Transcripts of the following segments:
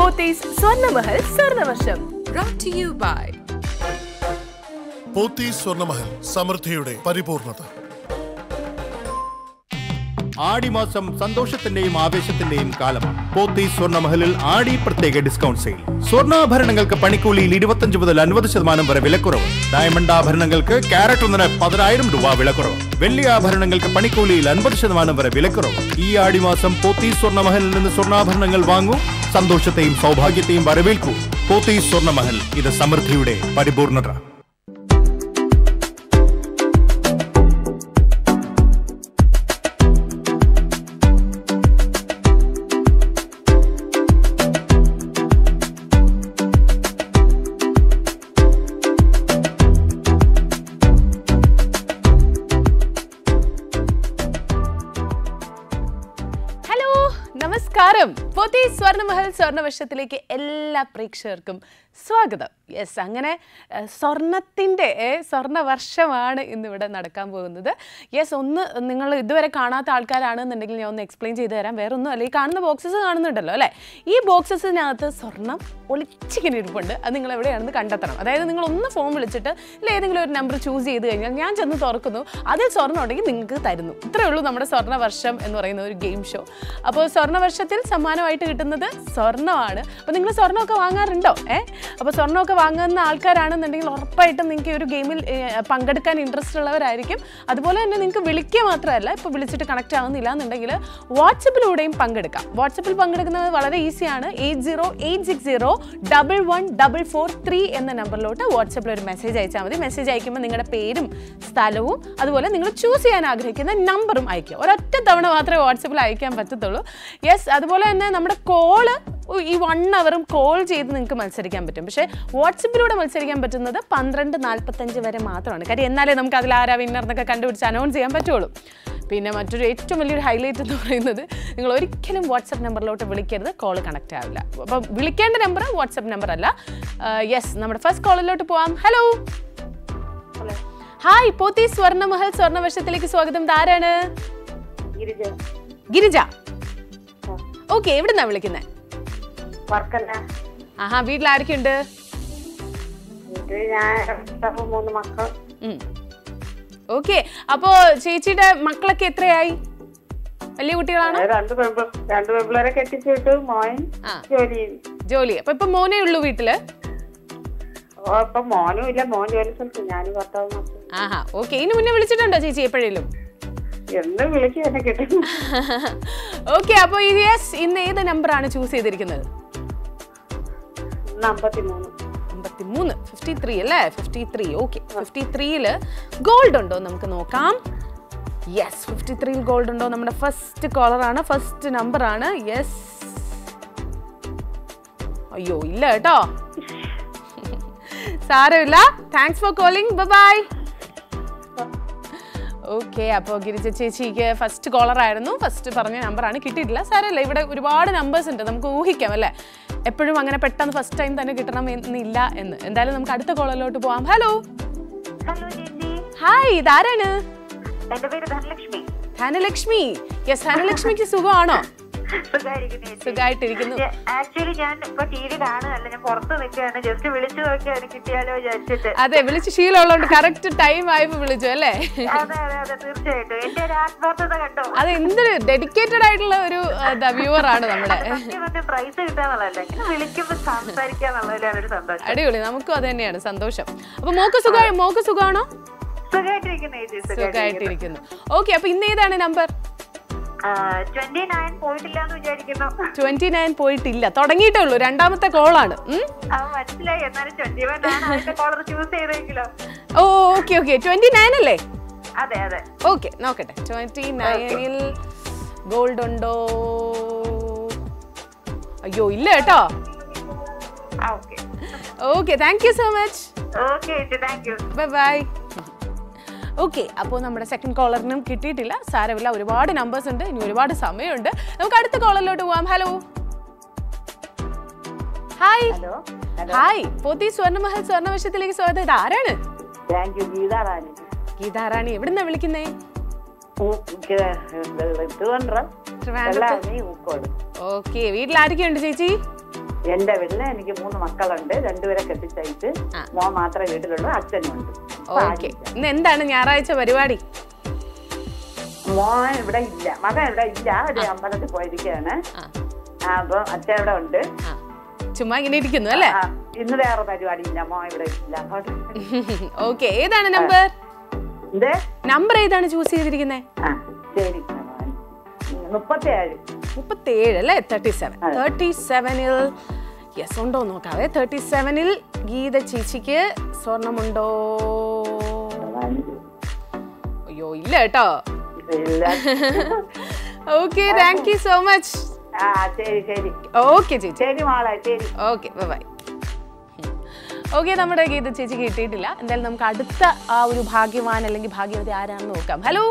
Pothys സ്വർണ്ണമഹൽ സ്വർണ്ണവർഷം brought to you by പോത്തി സ്വർണ്ണമഹൽ സമൃദ്ധിയുടെ പരിപൂർണത ആടിമാസം സന്തോഷത്തിന്റെയും ആവേശത്തിന്റെയും കാലമാണ് പോത്തി സ്വർണ്ണമഹലിൽ ആടി പ്രത്യേക ഡിസ്കൗണ്ട് സെയിൽ സ്വർണ്ണാഭരണങ്ങൾക്ക് പണിക്കൂലിയിൽ ഇരുപത്തഞ്ച് മുതൽ അൻപത് ശതമാനം വരെ വിലക്കുറവ് ഡയമണ്ട് ആഭരണങ്ങൾക്ക് ക്യാരറ്റ് ഒന്നിന് പതിനായിരം രൂപ വിലക്കുറവ് വെള്ളി ആഭരണങ്ങൾക്ക് പണിക്കൂലിയിൽ അൻപത് ശതമാനം വരെ വിലക്കുറവ് ഈ ആടിമാസം പോത്തി സ്വർണ്ണമഹലിൽ നിന്ന് സ്വർണ്ണാഭരണങ്ങൾ വാങ്ങൂ സന്തോഷത്തെയും സൗഭാഗ്യത്തെയും വരവേൽക്കൂ പോത്തി സ്വർണ്ണമഹൽ ഇത് സമൃദ്ധിയുടെ പരിപൂർണത ഹലോ നമസ്കാരം പോത്തി സ്വർണ്ണമഹൽ സ്വർണ്ണവർഷത്തിലേക്ക് എല്ലാ പ്രേക്ഷകർക്കും സ്വാഗതം യെസ് അങ്ങനെ ഏഹ്, സ്വർണത്തിൻ്റെ ഏഹ്, സ്വർണ്ണവർഷമാണ് ഇന്നിവിടെ നടക്കാൻ പോകുന്നത് യെസ് ഒന്ന് നിങ്ങൾ ഇതുവരെ കാണാത്ത ആൾക്കാരാണെന്നുണ്ടെങ്കിൽ ഞാൻ ഒന്ന് എക്സ്പ്ലെയിൻ ചെയ്ത് തരാം വേറെ ഒന്നും അല്ല ഈ കാണുന്ന ബോക്സസ് കാണുന്നുണ്ടല്ലോ അല്ലേ ഈ ബോക്സസിനകത്ത് സ്വർണം ഒളിച്ചിങ്ങനെ ഇരിപ്പുണ്ട് അത് നിങ്ങൾ എവിടെയാണെന്ന് കണ്ടെത്തണം അതായത് നിങ്ങൾ ഒന്ന് ഫോൺ വിളിച്ചിട്ട് ഇല്ല ഏതെങ്കിലും ഒരു നമ്പർ ചൂസ് ചെയ്ത് കഴിഞ്ഞാൽ ഞാൻ ചെന്ന് തുറക്കുന്നു അതിൽ സ്വർണ്ണം ഉണ്ടെങ്കിൽ നിങ്ങൾക്ക് തരുന്നു ഇത്രയേ ഉള്ളൂ നമ്മുടെ സ്വർണ്ണവർഷം എന്ന് പറയുന്ന ഒരു ഗെയിം ഷോ അപ്പോൾ സ്വർണ്ണവർഷത്തിൽ സമ്മാനമായിട്ട് കിട്ടുന്നത് സ്വർണ്ണമാണ് അപ്പോൾ നിങ്ങൾ സ്വർണ്ണമൊക്കെ വാങ്ങാറുണ്ടോ ഏ അപ്പോൾ സ്വർണ്ണമൊക്കെ വാങ്ങുന്ന ആൾക്കാരാണെന്നുണ്ടെങ്കിൽ ഉറപ്പായിട്ടും നിങ്ങൾക്ക് ഈ ഒരു ഗെയിമിൽ ഏ, പങ്കെടുക്കാൻ ഇൻട്രസ്റ്റ് ഉള്ളവരായിരിക്കും അതുപോലെ തന്നെ നിങ്ങൾക്ക് വിളിക്കുക മാത്രമല്ല ഇപ്പോൾ വിളിച്ചിട്ട് കണക്ട് ആവുന്നില്ല എന്നുണ്ടെങ്കിൽ വാട്സപ്പിലൂടെയും പങ്കെടുക്കാം വാട്സപ്പിൽ പങ്കെടുക്കുന്നത് വളരെ ഈസിയാണ് eight zero eight six zero double one double four three എന്ന നമ്പറിലോട്ട് വാട്സപ്പിൽ ഒരു മെസ്സേജ് അയച്ചാൽ മതി മെസ്സേജ് അയക്കുമ്പോൾ നിങ്ങളുടെ പേരും സ്ഥലവും അതുപോലെ നിങ്ങൾ ചൂസ് ചെയ്യാൻ ആഗ്രഹിക്കുന്ന നമ്പറും അയക്കുക ഒരൊറ്റ തവണ മാത്രമേ വാട്സപ്പിൽ അയക്കാൻ പറ്റത്തുള്ളൂ യെസ് അതുപോലെ തന്നെ നമ്മുടെ കോള് ഈ വൺ അവറും കോൾ ചെയ്ത് നിങ്ങൾക്ക് മത്സരിക്കാൻ പറ്റും പക്ഷേ വാട്സപ്പിലൂടെ മത്സരിക്കാൻ പറ്റുന്നത് പന്ത്രണ്ട് നാൽപ്പത്തഞ്ച് വരെ മാത്രമാണ് കാര്യം എന്നാലേ നമുക്ക് അതിൽ ആരാ വിന്നർ എന്നൊക്കെ കണ്ടുപിടിച്ച് അനൗൺസ് ചെയ്യാൻ പറ്റുള്ളൂ പിന്നെ മറ്റൊരു ഏറ്റവും വലിയൊരു ഹൈലൈറ്റ് എന്ന് പറയുന്നത് നിങ്ങൾ ഒരിക്കലും വാട്സപ്പ് നമ്പറിലോട്ട് വിളിക്കരുത് കോൾ കണക്റ്റ് ആവില്ല അപ്പോൾ വിളിക്കേണ്ട നമ്പർ വാട്സപ്പ് നമ്പർ അല്ല യെസ് നമ്മുടെ ഫസ്റ്റ് കോളിലോട്ട് പോവാം ഹലോ ഹായ് പോത്തി സ്വർണ്ണമഹൽ സ്വർണ്ണവർഷത്തിലേക്ക് സ്വാഗതം ആരാണ് ഗിരിജ ഗിരിജ ഓക്കെ എവിടുന്നാ വിളിക്കുന്നത് വർക്കല്ല ആഹാ വീട്ടിൽ ആരൊക്കെയുണ്ട് വീട്ടിൽ ഞാൻ ഭർത്താവ്, മൂന്ന് മക്കൾ ഓക്കെ അപ്പോ ചേച്ചിയുടെ മക്കളൊക്കെ എത്രയായി വലിയ കുട്ടികളാണോ അത് രണ്ട് പെൺപിൾ രണ്ട് പെൺപിള്ളേരെ കെട്ടിച്ചു വിട്ടു മോൻ ആ. ജോലി ചെയ്യും ജോലി അപ്പൊ ഇപ്പൊ മോനേ ഉള്ളൂ വീട്ടില് ഓ ഇപ്പൊ മോനും ഇല്ല മോൻ ജോലി സ്ഥലത്ത് ഞാനും ഭർത്താവ് മാത്രം ആഹാ ഓക്കെ ഇനി മുന്നേ വിളിച്ചിട്ടുണ്ടോ ചേച്ചി എപ്പോഴേലും എന്ന് വിളിക്കും എന്നെ കിട്ടും ഓക്കെ അപ്പൊ യെസ് ഇന്ന് ഏത് നമ്പറാണ് ചൂസ് ചെയ്തിരിക്കുന്നത് ഇന്ന് അമ്പത്തിമൂന്ന് അമ്പത്തി മൂന്ന് ഫിഫ്റ്റി ത്രീ അല്ലേ ഫിഫ്റ്റി ത്രീ ഓക്കെ ഫിഫ്റ്റി ത്രീയില് ഗോൾഡ് ഉണ്ടോ നമുക്ക് നോക്കാം യെസ് ഫിഫ്റ്റി ത്രീയിൽ ഗോൾഡ് ഉണ്ടോ നമ്മുടെ ഫസ്റ്റ് കോളറാണ് ഫസ്റ്റ് നമ്പർ ആണ് യെസ് അയ്യോ ഇല്ല കേട്ടോ സാരമില്ല thanks for calling bye okay അപ്പോൾ ഗിരിജ ചേച്ചിക്ക് ഫസ്റ്റ് കോളർ ആയിരുന്നു ഫസ്റ്റ് പറഞ്ഞ നമ്പറാണ് കിട്ടിയിട്ടില്ല സാരമില്ല ഇവിടെ ഒരുപാട് നമ്പേഴ്സ് ഉണ്ട് നമുക്ക് ഊഹിക്കാം അല്ലേ എപ്പോഴും അങ്ങനെ പെട്ടെന്ന് ഫസ്റ്റ് ടൈം തന്നെ കിട്ടണം എന്നില്ല എന്ന് എന്തായാലും നമുക്ക് അടുത്ത കോളറിലോട്ട് പോവാം ഹലോ ഹലോ ചേച്ചി ഹായ് ഇതാരാണ് എന്റെ പേര് ധനലക്ഷ്മി ധനലക്ഷ്മി യെസ് ധനലക്ഷ്മിക്ക് സുഖമാണോ സുഖായിരിക്കുന്നു ചേച്ചി സുഖമായിട്ടിരിക്കുന്നു ആക്ച്വലി ഞാൻ ഇപ്പൊ ടി വി കാണുകയല്ല ഞാൻ പുറത്ത് നിൽക്കുകയാണ് ജസ്റ്റ് വിളിച്ചു നോക്കിയാണ് കിട്ടിയാലോ വിചാരിച്ചിട്ട് അതെ വിളിച്ച് ശീലമുള്ളതുകൊണ്ട് കറക്റ്റ് ടൈം ആയപ്പോൾ വിളിച്ചു അല്ലേ അതെ അതെ അതെ തീർച്ചയായിട്ടും എന്റെ ഒരു ആത്മാർത്ഥത കണ്ടോ അത് എന്തൊരു ഡെഡിക്കേറ്റഡ് ആയിട്ടുള്ള ഒരു വ്യൂവർ ആണ് നമ്മുടെ സത്യം പറഞ്ഞ പ്രൈസ് കിട്ടാന്നുള്ളതല്ല ഇങ്ങനെ വിളിക്കുമ്പോ സംസാരിക്കാന്നുള്ളതിലാണ് ഒരു സന്തോഷം അടിപൊളി നമുക്കും അത് തന്നെയാണ് സന്തോഷം അപ്പൊ മോക്ക് സുഖ മോക്ക് സുഖമാണോ സുഖമായിട്ടിരിക്കുന്ന ചേച്ചി സുഖമായിട്ടിരിക്കുന്നു ഓക്കെ അപ്പൊ ഇന്ന് ഏതാണ് നമ്പർ ട്വന്റി നയൻ പോയിട്ടില്ല എന്ന് വിചാരിക്കുന്നു ട്വന്റി നയൻ പോയിട്ടില്ല തുടങ്ങിയിട്ടേ ഉള്ളൂ രണ്ടാമത്തെ കോളാണ് ആ മനസ്സിലായി എന്നാലും ട്വന്റി വൺ ആണ് അതിന്റെ കോളർ ചൂസ് ചെയ്തെങ്കിലോ oh okay okay twenty nine അല്ലേ അതെ അതെ ഓക്കെ നോക്കട്ടെ ട്വന്റി നയനിൽ ഗോൾഡ് ഉണ്ടോ അയ്യോ ഇല്ല കേട്ടോ ആ okay okay thank you so much okay ചേച്ചി thank you bye bye okay അപ്പോൾ നമ്മുടെ സെക്കൻഡ് കോളറിനും കിട്ടിയിട്ടില്ല സാരമില്ല ഒരുപാട് നമ്പേഴ്സ് ഉണ്ട് ഇനി ഒരുപാട് സമയമുണ്ട് നമുക്ക് അടുത്ത കോളറിലോട്ട് പോവാം hello hi hello hi പോത്തി Swarnamahal സ്വർണ്ണവശത്തിലേക്ക് സ്വാഗതം ഇത് ആരാണ് താങ്ക് യു ഗീത റാണി ഗീതാറാണി എവിടുന്നാ വിളിക്കുന്നേ ട്രിവാൻഡ്രം ട്രിവാൻഡ്രത്ത് വെള്ളാണി ഊക്കോട് ഓക്കെ വീട്ടിൽ ആരൊക്കെയുണ്ട് ചേച്ചി എന്റെ വീട്ടില് എനിക്ക് മൂന്ന് മക്കളുണ്ട് രണ്ടുപേരെ കെട്ടിച്ചയച്ച് ആ. മോൻ മാത്രമേ വീട്ടിലുള്ളൂ അച്ഛനും ഉണ്ട് അപ്പൊ ഓക്കെ ആരുമില്ല. ഇന്ന് എന്താണ് ഞായറാഴ്ച പരിപാടി മോൻ ഇവിടെ ഇല്ല മകൻ ഇവിടെ ഇല്ല ഒരു അമ്പലത്തിൽ പോയിരിക്കുകയാണ് ആ ആ, അപ്പൊ അച്ഛൻ ഇവിടെ ഉണ്ട് ആ ചുമ്മാ ഇങ്ങനെ ഇരിക്കുന്നു അല്ലേ ആ, ഇന്ന് വേറെ പരിപാടി ഇല്ല മോൻ ഇവിടെ ഇല്ല അതുകൊണ്ട് ഓക്കെ ഏതാണ് നമ്പർ എന്ത് നമ്പർ ഏതാണ് ചൂസ് ചെയ്തിരിക്കുന്നത് ആ ശരി മോൻ. ഉം, മുപ്പത്തിയേഴ് മുപ്പത്തേഴ് അല്ലേ തേർട്ടി സെവൻ അതെ. തേർട്ടി സെവനിൽ യെസ് ഉണ്ടോ എന്ന് നോക്കാവേ തേർട്ടി സെവനിൽ ഗീത ചേച്ചിക്ക് സ്വർണമുണ്ടോ അയ്യോ ഇല്ല കേട്ടോ ഇല്ല okay thank you so much ആ ശരി ശരി ഓക്കെ ചേച്ചി ശരി മോളെ ശരി ഓക്കെ ബൈ ഓക്കെ നമ്മുടെ ഗീത ചേച്ചി കിട്ടിയിട്ടില്ല എന്തായാലും നമുക്ക് അടുത്ത ആ ഒരു ഭാഗ്യവാൻ അല്ലെങ്കിൽ ഭാഗ്യവതി ആരാണെന്ന് നോക്കാം ഹലോ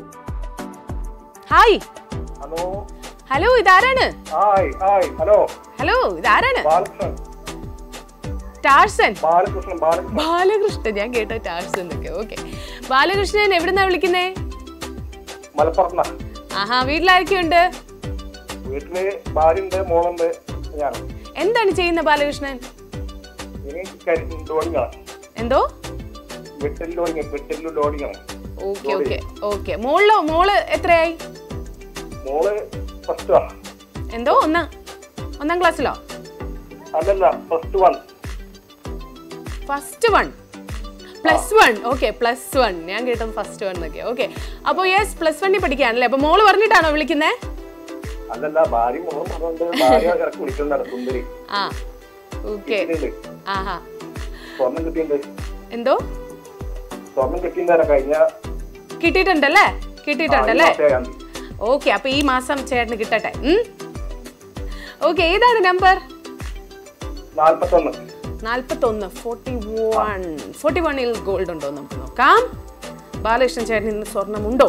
ഹായ് ഹലോ ഹലോ ഇതാരാണ് ഹായ് ഹായ് ഹലോ ഹലോ ഇതാരാണ് ബാലകൃഷ്ണൻ ടാർസൻ ബാലകൃഷ്ണൻ ബാലകൃഷ്ണൻ ബാലകൃഷ്ണൻ ഞാൻ കേട്ടോ ടാർസൻ എന്നൊക്കെ ഓക്കെ ബാലകൃഷ്ണൻ എവിടുന്നാ വിളിക്കുന്നേ മലപ്പുറത്ത് ആഹാ വീട്ടിലാരൊക്കെയുണ്ട് വീട്ടില് ഭാര്യയുണ്ട് മോളുണ്ട് ഞാൻ എന്താണ് ചെയ്യുന്നത് ബാലകൃഷ്ണൻ ഇനി കരി- ലോഡിങ്ങാണ് എന്തോ വെട്ടൽ ലോഡിങ് വെട്ടല്ലു ലോഡിങ്ങാണ് ഓക്കെ ഓക്കെ ഓക്കെ മോളിലോ മോള് എത്രയായി മോള് ഫസ്റ്റ് വൺ എന്തോ ഒന്നാം ഒന്നാം ക്ലാസ്സിലോ അല്ലല്ല first one first one plus one okay plus one ഞാൻ കേട്ടത് ഫസ്റ്റ് വൺ എന്നൊക്കെ ഓക്കെ അപ്പോൾ യെസ് പ്ലസ് വണ്ണിൽ പഠിക്കുകയാണല്ലേ അപ്പോൾ മോള് പറഞ്ഞിട്ടാണോ വിളിക്കുന്നത് അല്ലല്ല ഭാര്യ മോളും പറഞ്ഞുകൊണ്ട് ഭാര്യ ഇറക്കി വിളിക്കുന്നുണ്ട് സുന്ദരി ആ ഓക്കെ കിട്ടിയിട്ടുണ്ട്. ആഹാ സ്വർണം കിട്ടിയിട്ടുണ്ട് എന്തോ സ്വർണം കിട്ടിയിട്ടുണ്ടായിരുന്നു കഴിഞ്ഞ കിട്ടിയിട്ടുണ്ടല്ലേ ആ, ഈ കിട്ടിയിട്ടുണ്ടല്ലേ മാസം ഏഴാം തീയതി. ഓക്കെ അപ്പൊ ഈ മാസം ചേട്ടന് കിട്ടട്ടെ ഓക്കെ ഏതാണ് നമ്പർ നാല്പത്തൊന്ന് നാൽപ്പത്തൊന്ന് ഫോർട്ടി വൺ ഫോർട്ടി വണ്ണിൽ ഗോൾഡ് ഉണ്ടോ എന്ന് നമുക്ക് നോക്കാം ബാലകൃഷ്ണൻ ചേട്ടൻ ഇന്ന് സ്വർണമുണ്ടോ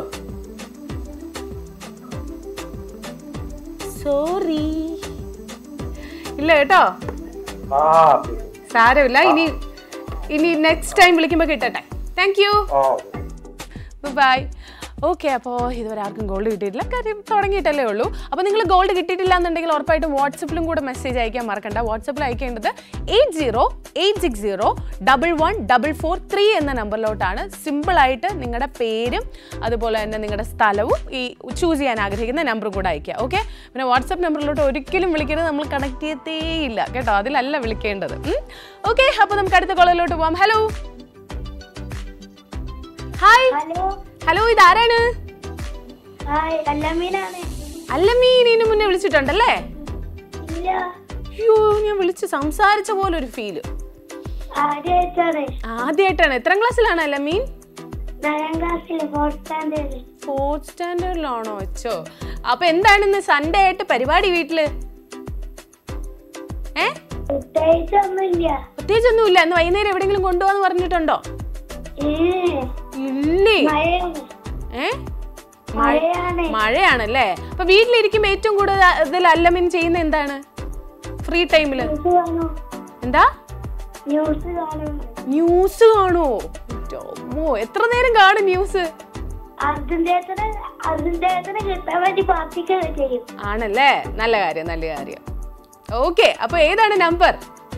സോറി ഇല്ല കേട്ടോ ആ സാരമില്ല ഇനി ഇനി നെക്സ്റ്റ് ടൈം വിളിക്കുമ്പോൾ കിട്ടട്ടെ താങ്ക് യു ആ ബൈ ഓക്കെ അപ്പോൾ ഇതുവരെ ആർക്കും ഗോൾഡ് കിട്ടിയിട്ടില്ല കാര്യം തുടങ്ങിയിട്ടല്ലേ ഉള്ളൂ അപ്പോൾ നിങ്ങൾ ഗോൾഡ് കിട്ടിയിട്ടില്ല എന്നുണ്ടെങ്കിൽ ഉറപ്പായിട്ടും വാട്സപ്പിലും കൂടെ മെസ്സേജ് അയക്കാൻ മറക്കണ്ട വാട്സപ്പിൽ അയക്കേണ്ടത് eight zero eight six zero double one double four three എന്ന നമ്പറിലോട്ടാണ് സിമ്പിളായിട്ട് നിങ്ങളുടെ പേരും അതുപോലെ തന്നെ നിങ്ങളുടെ സ്ഥലവും ഈ ചൂസ് ചെയ്യാൻ ആഗ്രഹിക്കുന്ന നമ്പറും കൂടെ അയക്കുക ഓക്കെ പിന്നെ വാട്സപ്പ് നമ്പറിലോട്ട് ഒരിക്കലും വിളിക്കരുത് നമ്മൾ കണക്ട് ചെയ്യത്തേയില്ല കേട്ടോ അതിലല്ല വിളിക്കേണ്ടത് ഓക്കെ അപ്പോൾ നമുക്ക് അടുത്ത കോളിലോട്ട് പോവാം ഹലോ ഹായ് ഹലോ ഹലോ ഇതാരാണ് ഹായ് അല്ലമീനാണ് അല്ലമ്മീൻ ഇതിന് മുന്നേ വിളിച്ചിട്ടുണ്ടല്ലേ ഇല്ല അയ്യോ ഞാൻ വിളിച്ച് സംസാരിച്ച പോലെ ഒരു ഫീല് ആദ്യമായിട്ടാണ് ആദ്യമായിട്ടാണ് എത്രാം ക്ലാസ്സിലാണ് അല്ലമ്മീൻ നാലാം ക്ലാസ്സിൽ ഫോർത്ത് സ്റ്റാൻഡേർഡ് ഫോർത്ത് സ്റ്റാൻഡേർഡിലാണോ വെച്ചോ അപ്പൊ എന്താണ് ഇന്ന് സൺഡേ ആയിട്ട് പരിപാടി വീട്ടില് ഏ പ്രത്യേകിച്ചൊന്നുമില്ല പ്രത്യേകിച്ചൊന്നുമില്ല ഇന്ന് വൈകുന്നേരം എവിടെയെങ്കിലും കൊണ്ടുപോകാന്ന് പറഞ്ഞിട്ടുണ്ടോ ഏ ഇല്ലേ മഴയാണ് ഏ മഴയാണ് മഴയാണല്ലേ അപ്പൊ വീട്ടിലിരിക്കുമ്പോ ഏറ്റവും കൂടുതൽ അല്ലമ്മീൻ ചെയ്യുന്ന എന്താണ് ഫ്രീ ടൈമില് ന്യൂസ് കാണൂ എന്താ ന്യൂസ് കാണൂ ന്യൂസ് കാണുമോ അമ്മോ എത്ര നേരം കാണും ന്യൂസ് അർജുൻദേട്ടന് അർജുൻദേട്ടന് കിട്ടാൻ വേണ്ടി പ്രാർത്ഥിക്കുകയൊക്കെ ചെയ്യും ആണല്ലേ നല്ല കാര്യം നല്ല കാര്യം ഓക്കെ അപ്പൊ ഏതാണ് നമ്പർ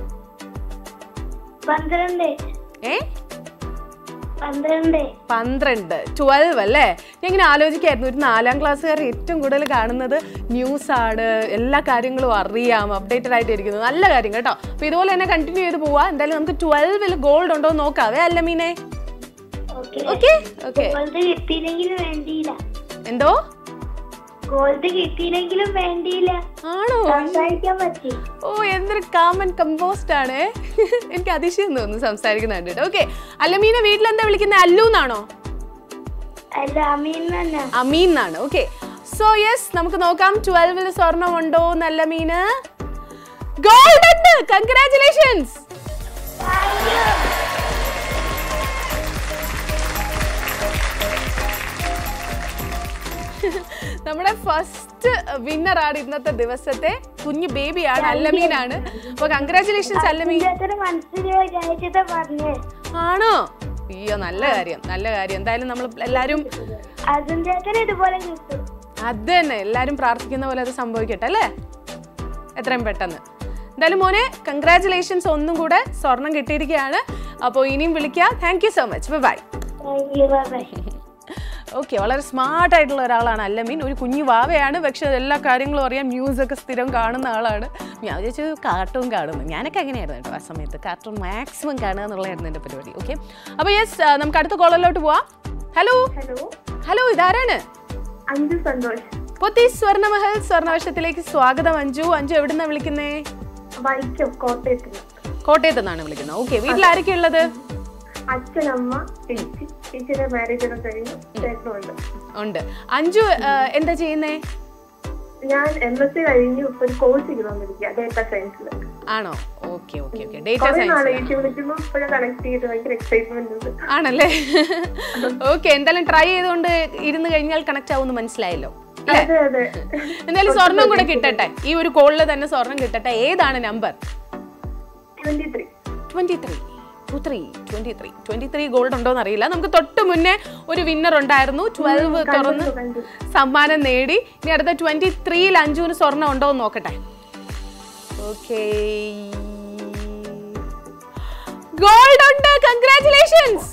പന്ത്രണ്ട് ഏ പന്ത്രണ്ട് പന്ത്രണ്ട് ട്വൽവ് അല്ലേ ഞാൻ ഇങ്ങനെ ആലോചിക്കായിരുന്നു ഒരു നാലാം ക്ലാസ്സുകാർ ഏറ്റവും കൂടുതൽ കാണുന്നത് ന്യൂസ് ആണ് എല്ലാ കാര്യങ്ങളും അറിയാം അപ്ഡേറ്റഡ് ആയിട്ട് ഇരിക്കുന്നത് നല്ല കാര്യം കേട്ടോ അപ്പൊ ഇതുപോലെ തന്നെ കണ്ടിന്യൂ ചെയ്ത് പോവാ എന്തായാലും നമുക്ക് ട്വൽവിൽ ഗോൾഡ് ഉണ്ടോ എന്ന് നോക്കാവേ അല്ല മീനെ ഓക്കെ ഓക്കെ ഓക്കെ ഗോൾഡ് കിട്ടിയില്ലെങ്കിലും വേണ്ടിയില്ല എന്തോ ഗോൾഡ് കിട്ടിയില്ലെങ്കിലും വേണ്ടിയില്ല ആണോ സംസാരിക്കാൻ പറ്റി ഓ എന്തൊരു കാമൻ കമ്പോസ്റ്റ് ആണ് എനിക്ക് അതിശയം തോന്നുന്നു സംസാരിക്കുന്ന കണ്ടിട്ട് ഓക്കെ അല്ലമീനെ വീട്ടിൽ എന്താ വിളിക്കുന്നത് അല്ലു എന്നാണോ അല്ല അമീൻ തന്നെ അമീൻ എന്നാണ് ഓക്കെ സോ യെസ് നമുക്ക് നോക്കാം ട്വൽവിൽ സ്വർണം ഉണ്ടോ നല്ല മീന് ഗോൾഡ് ഉണ്ട് കൺഗ്രാറ്റുലേഷൻസ് നമ്മുടെ ഫസ്റ്റ് വിന്നർ ആണ് ഇന്നത്തെ ദിവസത്തെ കുഞ്ഞു ബേബിയാണ് അല്ലമീനാണ് അപ്പൊ കൺഗ്രാറ്റുലേഷൻസ് അല്ലമീൻ ചേട്ടന് മനസ്സിൽ വിചാരിച്ചിട്ട് പറഞ്ഞേ ആണോ അയ്യോ നല്ല കാര്യം നല്ല കാര്യം എന്തായാലും നമ്മൾ എല്ലാരും അർജുൻ ചേട്ടന് ഇതുപോലെ കിട്ടും അത് തന്നെ എല്ലാരും പ്രാർത്ഥിക്കുന്ന പോലെ അത് സംഭവിക്കട്ടെ അല്ലേ എത്രയും പെട്ടെന്ന് എന്തായാലും മോനെ കൺഗ്രാറ്റുലേഷൻസ് ഒന്നും കൂടെ സ്വർണം കിട്ടിയിരിക്കുകയാണ് അപ്പോൾ ഇനിയും വിളിക്കുക thank you so much bye thank you bye bye okay വളരെ സ്മാർട്ട് ആയിട്ടുള്ള ഒരാളാണ് അല്ലമീൻ ഒരു കുഞ്ഞു വാവയാണ് പക്ഷെ എല്ലാ കാര്യങ്ങളും അറിയാം ന്യൂസൊക്കെ സ്ഥിരം കാണുന്ന ആളാണ് ഞാൻ വിചാരിച്ചു കാർട്ടൂൺ കാണുന്നു ഞാനൊക്കെ അങ്ങനെയായിരുന്നു കേട്ടോ ആ സമയത്ത് കാർട്ടൂൺ മാക്സിമം കാണുക എന്നുള്ളതായിരുന്നു എൻ്റെ പരിപാടി ഓക്കെ അപ്പോൾ യെസ് നമുക്ക് അടുത്ത കോളിലോട്ട് പോവാം ഹലോ ഹലോ ഹലോ ഇതാരാണ് അഞ്ചു സന്തോഷ് പൊത്തി സ്വർണ്ണമഹൽ സ്വർണ്ണവർഷത്തിലേക്ക് സ്വാഗതം അഞ്ജു അഞ്ജു എവിടുന്നാ വിളിക്കുന്നേ വൈക്കം കോട്ടയത്തിൽ കോട്ടയത്ത് നിന്നാണ് വിളിക്കുന്നത് ഓക്കെ വീട്ടിൽ ആരൊക്കെ ഉള്ളത് അച്ഛനമ്മ ചേച്ചി ചേച്ചിയുടെ മാരേജ് ഒക്കെ കഴിഞ്ഞു ചേട്ടനുണ്ട് ഉണ്ട് അഞ്ജു ആ, എന്താ ചെയ്യുന്നേ ഞാൻ എം എസ് സി കഴിഞ്ഞു ഇപ്പൊ ഒരു കോഴ്സ് ചെയ്തുകൊണ്ടിരിക്കുക ഡേറ്റ സയൻസിൽ ആണോ ഓക്കെ ഓക്കെ ഓക്കെ ഡേറ്റ കുറെ നാളെ സയൻസ് ചേച്ചി വിളിക്കുന്നു ഇപ്പോഴും കണക്ട് ചെയ്ത് ഭയങ്കര എക്സൈറ്റ്മെന്റ് ഉണ്ട് ആണല്ലേ ഓക്കെ എന്തായാലും ട്രൈ ചെയ്തുകൊണ്ട് ഇരുന്ന് കഴിഞ്ഞാൽ കണക്ട് ആവുമെന്ന് മനസ്സിലായല്ലോ അല്ലേ അതെ അതെ എന്തായാലും സ്വർണം കൂടെ കിട്ടട്ടെ ഈ ഒരു കോളിൽ തന്നെ സ്വർണം കിട്ടട്ടെ ഏതാണ് number twenty three twenty three two three twenty three twenty three gold ഉണ്ടോ എന്നറിയില്ല നമുക്ക് തൊട്ട് മുന്നേ ഒരു വിന്നർ ഉണ്ടായിരുന്നു ട്വൽവ് തുറന്ന് കണ്ടു. സമ്മാനം നേടി ഇനി അടുത്ത ട്വന്റി ത്രീയിൽ അഞ്ചുവിന് സ്വർണം ഉണ്ടോ എന്ന് നോക്കട്ടെ ഓക്കെ ഗോൾഡ് ഉണ്ട് കൺഗ്രാറ്റുലേഷൻസ്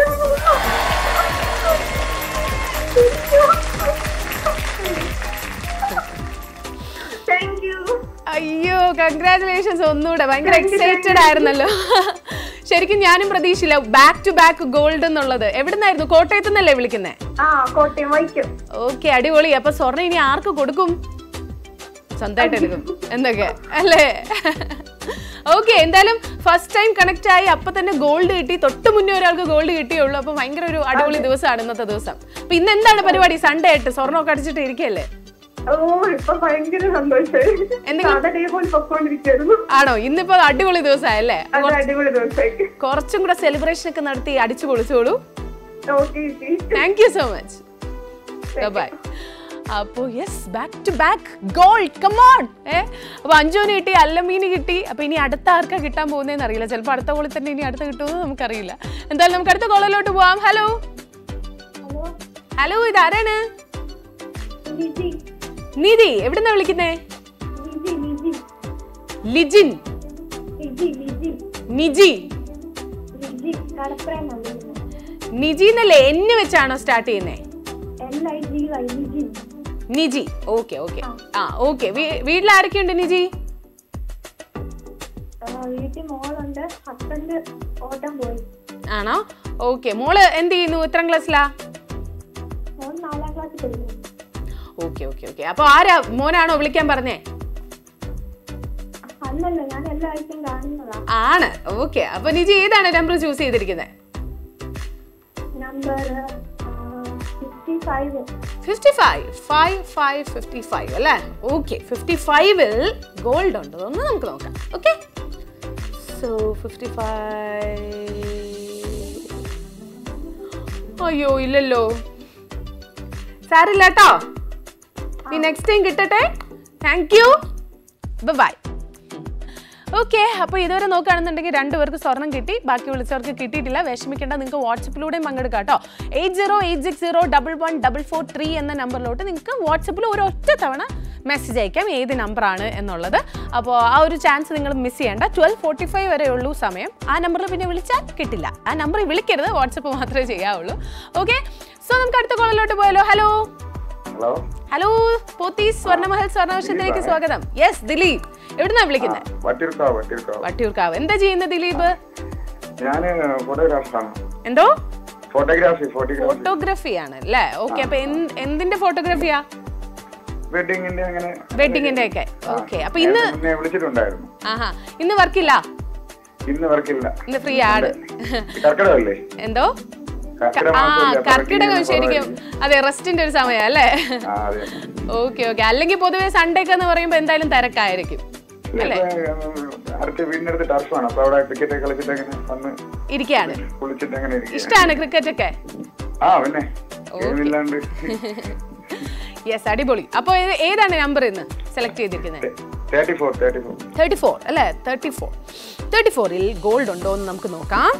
താങ്ക് യു അയ്യോ കൺഗ്രാറ്റുലേഷൻസ് ഒന്നുകൂടെ ഭയങ്കര എക്സൈറ്റഡ് ആയിരുന്നല്ലോ ശരിക്കും ഞാനും പ്രതീക്ഷയില്ല ബാക്ക് ടു ബാക്ക് ഗോൾഡ് എന്നുള്ളത് എവിടുന്നായിരുന്നു കോട്ടയത്ത് നിന്നല്ലേ വിളിക്കുന്നേ ആ കോട്ടയം വൈക്കം ഓക്കെ അടിപൊളി അപ്പൊ സ്വർണ്ണം ഇനി ആർക്ക് കൊടുക്കും സ്വന്തമായിട്ട് എടുക്കും എന്തൊക്കെ അല്ലേ ഓക്കെ എന്തായാലും ഫസ്റ്റ് ടൈം കണക്ട് ആയി അപ്പൊ തന്നെ ഗോൾഡ് കിട്ടി തൊട്ട് മുന്നേ ഒരാൾക്ക് ഗോൾഡ് കിട്ടിയുള്ളൂ അപ്പൊ ഭയങ്കര ഒരു അടിപൊളി ദിവസമാണ് ഇന്നത്തെ ദിവസം അപ്പൊ ഇന്ന് എന്താണ് പരിപാടി സൺഡേ ആയിട്ട് സ്വർണ്ണമൊക്കെ അടിച്ചിട്ട് ഇരിക്കല്ലേ ഓ ഇപ്പൊ ഭയങ്കര സന്തോഷമായി എന്തെങ്കിലും- സാധാ ഡേ പോലെ പൊക്കോണ്ടിരിക്കുന്നു ആണോ ഇന്നിപ്പോ അടിപൊളി ദിവസമായല്ലേ അത് അടിപൊളി ദിവസമായി കുറച്ചും കൂടെ സെലിബ്രേഷൻ ഒക്കെ നടത്തി അടിച്ചു പൊളിച്ചോളൂ okay thank you so much bye അപ്പോൾ yes back to back gold come on ഏ അപ്പോൾ അഞ്ചോന് കിട്ടി അല്ലമീന് കിട്ടി അപ്പോൾ ഇനി അടുത്ത ആർക്കാ കിട്ടാൻ പോകുന്നതെന്ന് അറിയില്ല ചിലപ്പോൾ അടുത്ത കോളിൽ തന്നെ ഇനി അടുത്ത് കിട്ടുമെന്ന് നമുക്കറിയില്ല എന്തായാലും നമുക്ക് അടുത്ത കോളിലോട്ട് പോവാം ഹലോ ഹലോ ഹലോ ഇതാരാണ് ലിജി നിധി എവിടുന്നാ വിളിക്കുന്നേ ലിജി ലിജി ലിജിൻ ലിജി ലിജി നിജി ലിജി കടപ്പുറം നിജി എന്നല്ലേ എന്നെ വെച്ചാണോ സ്റ്റാർട്ട് ചെയ്യുന്നേ L I G Y Liji Niji okay okay ആ ഓക്കെ വീട്ടിൽ ആരൊക്കെയുണ്ട് നിജി വീട്ടിൽ മോളുണ്ട് ഹസ്ബൻഡ് ഓട്ടം പോയി ആണോ ഓക്കെ മോള് എന്ത് ചെയ്യുന്നു എത്രാം ക്ലാസ്സിലാ മോൻ നാലാം ക്ലാസ്സിൽ പഠിക്കുന്നു ഓക്കെ ഓക്കെ ഓക്കെ അപ്പൊ ആരാ മോനാണോ വിളിക്കാൻ പറഞ്ഞേ അല്ലല്ല ഞാൻ എല്ലാ ആഴ്ചയും കാണുന്നതാ ആണ് ഓക്കെ അപ്പൊ നിജി ഏതാണ് നമ്പർ ചൂസ് ചെയ്തിരിക്കുന്നത് number fifty five fifty five five five fifty five അല്ലേ ഓക്കെ ഫിഫ്റ്റി ഫൈവിൽ ഗോൾഡ് ഉണ്ട് ഒന്ന് നമുക്ക് നോക്കാം ഓക്കെ സോ ഫിഫ്റ്റി ഫൈവ് അയ്യോ ഇല്ലല്ലോ സാരില്ല കേട്ടോ ഈ നെക്സ്റ്റ് ടൈം കിട്ടട്ടെ താങ്ക് യു ബൈ ഓക്കെ അപ്പോൾ ഇതുവരെ നോക്കുകയാണെന്നുണ്ടെങ്കിൽ രണ്ടുപേർക്ക് സ്വർണം കിട്ടി ബാക്കി വിളിച്ചവർക്ക് കിട്ടിയിട്ടില്ല വിഷമിക്കേണ്ട നിങ്ങൾക്ക് വാട്സപ്പിലൂടെയും പങ്കെടുക്കാം കേട്ടോ eight zero eight six zero double one double four three എന്ന നമ്പറിലോട്ട് നിങ്ങൾക്ക് വാട്സപ്പിൽ ഒരു ഒറ്റ തവണ മെസ്സേജ് അയക്കാം ഏത് നമ്പറാണ് എന്നുള്ളത് അപ്പോൾ ആ ഒരു ചാൻസ് നിങ്ങൾ മിസ് ചെയ്യേണ്ട ട്വൽവ് ഫോർട്ടി ഫൈവ് വരെ ഉള്ളൂ സമയം ആ നമ്പറിൽ പിന്നെ വിളിച്ചാൽ കിട്ടില്ല ആ നമ്പറിൽ വിളിക്കരുത് വാട്സപ്പ് മാത്രമേ ചെയ്യാവുള്ളൂ ഓക്കെ സോ നമുക്ക് അടുത്ത കോളിലോട്ട് പോയാലോ ഹലോ ഹലോ ഹലോ പോത്തി സ്വർണ്ണമഹൽ സ്വർണ്ണവർഷത്തിലേക്ക് സ്വാഗതം യെസ് ദിലീപ് എവിടുന്നാ വിളിക്കുന്നത് വട്ടിയൂർക്കാവ് വട്ടിയൂർക്കാവ് വട്ടിയൂർക്കാവ് എന്താ ചെയ്യുന്നത് ദിലീപ് ഞാൻ ഫോട്ടോഗ്രാഫറാണ് എന്തോ ഫോട്ടോഗ്രാഫി ഫോട്ടോഗ്രാഫി ഫോട്ടോഗ്രാഫി ആണ് അല്ലേ ഓക്കെ അപ്പൊ എന്ത്- എന്തിന്റെ ഫോട്ടോഗ്രാഫിയാ വെഡിങ്ങിന്റെ അങ്ങനെ വെഡിങ്ങിന്റെ ഒക്കെ ആ, ഓക്കെ അപ്പൊ ഇന്ന് നേരത്തെ മുന്നേ വിളിച്ചിട്ടുണ്ടായിരുന്നു ആഹാ ഇന്ന് വർക്കില്ല ഇന്ന് വർക്കില്ല ഇന്ന് ഫ്രീ ആണ് കർക്കിടകമല്ലേ എന്തോ കർക്കിടക ആ മാസമല്ലേ, അപ്പൊ കർക്കിടകം working ശരിക്കും കുറവായിരിക്കും. അതെ റെസ്റ്റിന്റെ ഒരു സമയം അല്ലേ ആ അതെ ഓക്കെ ഓക്കെ അല്ലെങ്കിൽ പൊതുവെ സൺഡേ ഒക്കെ എന്ന് പറയുമ്പോ എന്തായാലും തിരക്കായിരിക്കും അല്ലേ ഇപ്പൊ, അടുത്ത വീടിനടുത്ത് ടർഫാണ് അപ്പൊ അവിടെ ക്രിക്കറ്റ് കളിച്ചിട്ട് അങ്ങനെ വന്ന് ഇരിക്കുകയാണ് കുളിച്ചിട്ട് അങ്ങനെ ഇരിക്കുക ഇഷ്ടമാണ് ക്രിക്കറ്റ് ഒക്കെ ആ പിന്നെ ഗെയിമില്ലാണ്ട് യെസ് അടിപൊളി അപ്പോൾ ഏതാണ് നമ്പർ ഇന്ന് സെലക്ട് ചെയ്തിരിക്കുന്നത് thirty four thirty four thirty four അല്ലേ തേർട്ടി ഫോർ തേർട്ടി ഫോറിൽ ഗോൾഡ് ഉണ്ടോ എന്ന് നമുക്ക് നോക്കാം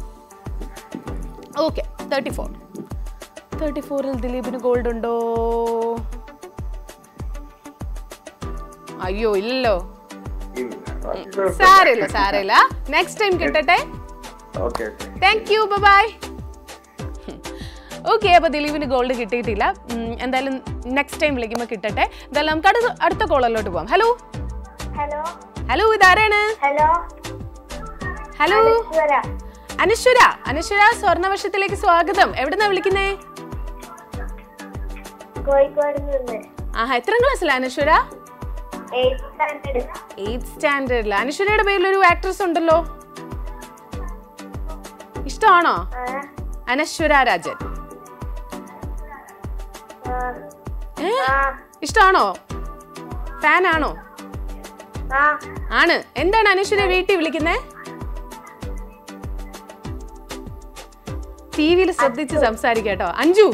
ഓക്കെ തേർട്ടി ഫോർ തേർട്ടി ഫോറിൽ ദിലീപിന് ഗോൾഡ് ഉണ്ടോ അയ്യോ ഇല്ലല്ലോ സാരമില്ല സാരമില്ല നെക്സ്റ്റ് ടൈം കിട്ടട്ടെ okay thank you bye okay അപ്പോൾ ദിലീപിന് ഗോൾഡ് കിട്ടിയിട്ടില്ല ഉം, എന്തായാലും നെക്സ്റ്റ് ടൈം വിളിക്കുമ്പോൾ കിട്ടട്ടെ എന്തായാലും നമുക്ക് അടുത്ത അടുത്ത കോളറിലോട്ട് പോവാം ഹലോ ഹലോ ഹലോ ഇതാരാണ് ഹലോ ഹലോ ഈശ്വര അനശ്വര അനശ്വര സ്വർണവർഷത്തിലേക്ക് സ്വാഗതം എവിടുന്നാ വിളിക്കുന്നേ കോഴിക്കോട് നിന്ന് ആഹാ എത്രാം ക്ലാസ്സിലാ അനശ്വര എയ്ത്ത് സ്റ്റാൻഡേർഡ് എയ്ത്ത് സ്റ്റാൻഡേർഡിൽ അനശ്വരയുടെ പേരിലൊരു ആക്ട്രസ് ഉണ്ടല്ലോ ഇഷ്ടമാണോ അനശ്വര രാജൻ ഏ ഇഷ്ടമാണോ ഫാൻ ആണോ ആ ആണ് എന്താണ് അനശ്വര വീട്ടിൽ വിളിക്കുന്നേ ടി വിയിൽ ശ്രദ്ധിച്ച് സംസാരിക്കാട്ടോ അഞ്ജു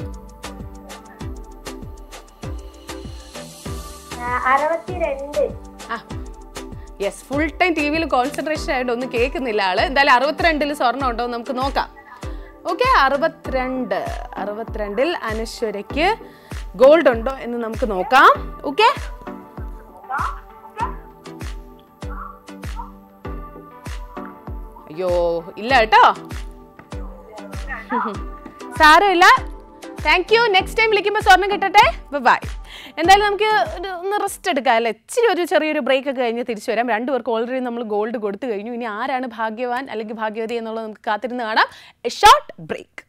അറുപത്തിരണ്ട് ആ യെസ് ഫുൾ ടൈം ടി വിയിൽ കോൺസെൻട്രേഷൻ ആയിട്ട് ഒന്നും കേൾക്കുന്നില്ല ആള് എന്തായാലും അറുപത്തിരണ്ടിൽ സ്വർണ്ണം ഉണ്ടോ എന്ന് നമുക്ക് നോക്കാം ഓക്കെ അറുപത്തിരണ്ട് അറുപത്തിരണ്ടിൽ അനശ്വരയ്ക്ക് ഗോൾഡ് ഉണ്ടോ എന്ന് നമുക്ക് നോക്കാം ഓക്കെ അയ്യോ ഇല്ല കേട്ടോ സാരമില്ല താങ്ക് യു നെക്സ്റ്റ് ടൈം വിളിക്കുമ്പോൾ സ്വർണ്ണം കിട്ടട്ടെ ബൈ എന്തായാലും നമുക്ക് ഒരു ഒന്ന് റെസ്റ്റ് എടുക്കാം അല്ലേ ഇച്ചിരി ഒരു ചെറിയൊരു ബ്രേക്ക് ഒക്കെ കഴിഞ്ഞ് തിരിച്ചു വരാം രണ്ടുപേർക്ക് ഓൾറെഡി നമ്മൾ ഗോൾഡ് കൊടുത്തു കഴിഞ്ഞു ഇനി ആരാണ് ഭാഗ്യവാൻ അല്ലെങ്കിൽ ഭാഗ്യവതി എന്നുള്ളത് നമുക്ക് കാത്തിരുന്ന് കാണാം ഷോർട്ട് ബ്രേക്ക്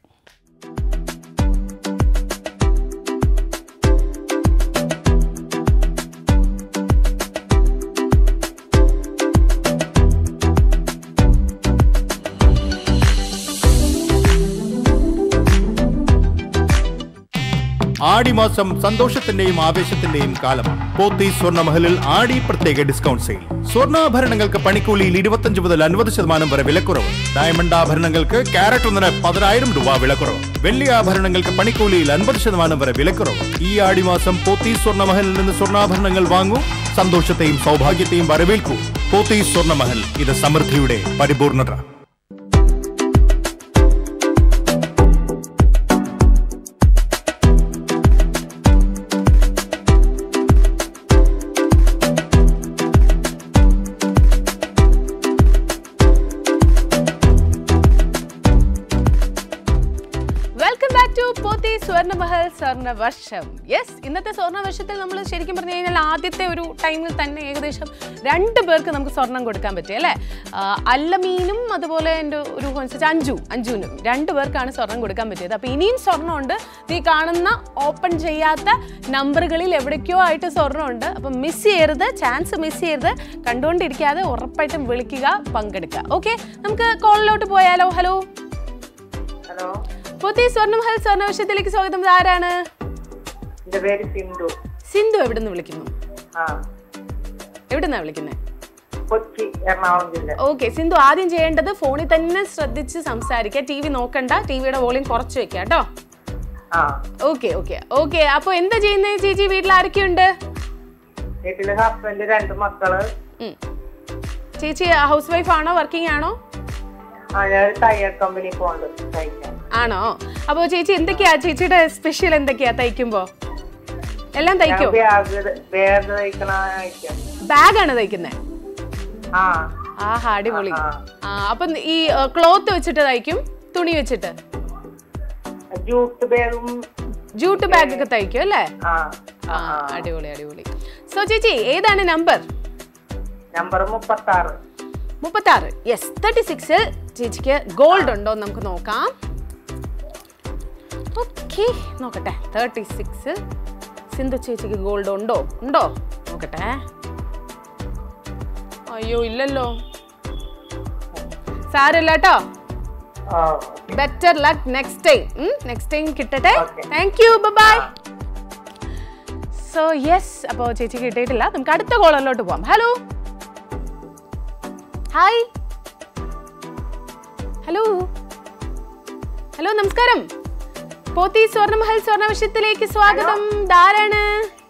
ആടിമാസം സന്തോഷത്തിന്റെയും ആവേശത്തിന്റെയും കാലമാണ് പോത്തി സ്വർണ്ണമഹലിൽ ആടി പ്രത്യേക ഡിസ്കൗണ്ട് സെയിൽ സ്വർണ്ണാഭരണങ്ങൾക്ക് പണിക്കൂലിയിൽ ഇരുപത്തഞ്ച് മുതൽ അൻപത് ശതമാനം വരെ വിലക്കുറവ് ഡയമണ്ട് ആഭരണങ്ങൾക്ക് ക്യാരറ്റ് ഒന്നിന് പതിനായിരം രൂപ വിലക്കുറവ് വെള്ളി ആഭരണങ്ങൾക്ക് പണിക്കൂലിയിൽ അൻപത് ശതമാനം വരെ വിലക്കുറവ് ഈ ആടിമാസം പോത്തി സ്വർണ്ണമഹലിൽ നിന്ന് സ്വർണ്ണാഭരണങ്ങൾ വാങ്ങൂ സന്തോഷത്തെയും സൗഭാഗ്യത്തെയും വരവേൽക്കൂ പോത്തി സ്വർണ്ണമഹൽ ഇത് സമൃദ്ധിയുടെ പരിപൂർണത welcome back to പോത്തി Swarnamahal Swarnavarsham yes ഇന്നത്തെ സ്വർണ്ണവർഷത്തിൽ നമ്മൾ ശരിക്കും പറഞ്ഞു കഴിഞ്ഞാൽ ആദ്യത്തെ ഒരു ടൈമിൽ തന്നെ ഏകദേശം രണ്ട് പേർക്ക് നമുക്ക് സ്വർണം കൊടുക്കാൻ പറ്റി അല്ലേ ആ, അല്ലമീനും അതുപോലെ എൻ്റെ ഒരു അനുസരിച്ച് അഞ്ജു അഞ്ജുവിനും രണ്ട് പേർക്കാണ് സ്വർണം കൊടുക്കാൻ പറ്റിയത് അപ്പോൾ ഇനിയും സ്വർണ്ണമുണ്ട് ഈ കാണുന്ന ഓപ്പൺ ചെയ്യാത്ത നമ്പറുകളിൽ എവിടേക്കോ ആയിട്ട് സ്വർണ്ണമുണ്ട് അപ്പം മിസ് ചെയ്യരുത് ചാൻസ് മിസ് ചെയ്യരുത് കണ്ടുകൊണ്ടിരിക്കാതെ ഉറപ്പായിട്ടും വിളിക്കുക പങ്കെടുക്കുക ഓക്കെ നമുക്ക് കോളിലോട്ട് പോയാലോ ഹലോ ഹലോ പുതിയ സ്വർണ്ണമഹൽ സ്വർണ്ണവർഷത്തിലേക്ക് സ്വാഗതം ഇത് ആരാണ് എന്റെ പേര് സിന്ധു സിന്ധു എവിടെ നിന്ന് വിളിക്കുന്നു ആ എവിടെ നിന്നാണ് വിളിക്കുന്നത് കൊച്ചി എറണാകുളം ജില്ല ഓക്കെ സിന്ധു ആദ്യം ചെയ്യേണ്ടത് ഫോണിൽ തന്നെ ശ്രദ്ധിച്ച് സംസാരിക്കുക ടി വി നോക്കണ്ട ടി വിയുടെ വോളിയം കുറച്ച് വെക്കുക കേട്ടോ ആ ഓക്കെ ഓക്കെ ഓക്കെ അപ്പോൾ എന്താ ചെയ്യുന്നത് ചേച്ചി വീട്ടിൽ ആരൊക്കെയുണ്ട് വീട്ടില് ഹസ്ബൻഡ് രണ്ട് മക്കള് ഉം. ചേച്ചി ഹൗസ് വൈഫ് ആണോ വർക്കിംഗ് ആണോ ആ ഞാൻ ഒരു തയ്യൽ കമ്പനി പോകുന്നുണ്ട് തയ്ക്കാൻ ആണോ അപ്പോൾ ചേച്ചി എന്തൊക്കെയാ ചേച്ചിയുടെ സ്പെഷ്യൽ എന്തൊക്കെയാ തയ്ക്കുമ്പോ എല്ലാം ഞാൻ തയ്ക്കോ ബാഗ് ബാഗ് തയ്ക്കണ അയക്കാം ബാഗാണ് തയ്ക്കുന്നത് ആ ആഹാ അടിപൊളി ആ. ആ അപ്പം ഈ ക്ലോത്ത് വെച്ചിട്ട് തയ്ക്കും തുണി വെച്ചിട്ട് ജൂട്ട് ബാഗും ജൂട്ട് ബാഗ് ഒക്കെ തയ്ക്കും അല്ലേ ആ ആ അടിപൊളി അടിപൊളി സോ ചേച്ചി ഏതാണ് നമ്പർ നമ്പർ മുപ്പത്തി ആറ് മുപ്പത്താറ് യെസ് തേർട്ടി സിക്സിൽ ചേച്ചിക്ക് ഗോൾഡ് ഉണ്ടോ എന്ന് നമുക്ക് നോക്കാം ഓക്കെ നോക്കട്ടെ തേർട്ടി സിക്സ് സിന്ധു ചേച്ചിക്ക് ഗോൾഡ് ഉണ്ടോ ഉണ്ടോ നോക്കട്ടെ അയ്യോ ഇല്ലല്ലോ സാരമില്ല കേട്ടോ ആ better luck next time next time കിട്ടട്ടെ Okay. Thank you bye so yes അപ്പോൾ ചേച്ചി കിട്ടിയിട്ടില്ല നമുക്ക് അടുത്ത കോളറിലോട്ട് പോവാം ഹലോ ഹായ് ഹലോ ഹലോ നമസ്കാരം പോത്തി സ്വർണ്ണമഹൽ സ്വർണ്ണവശത്തിലേക്ക് സ്വാഗതം ധാരാണ്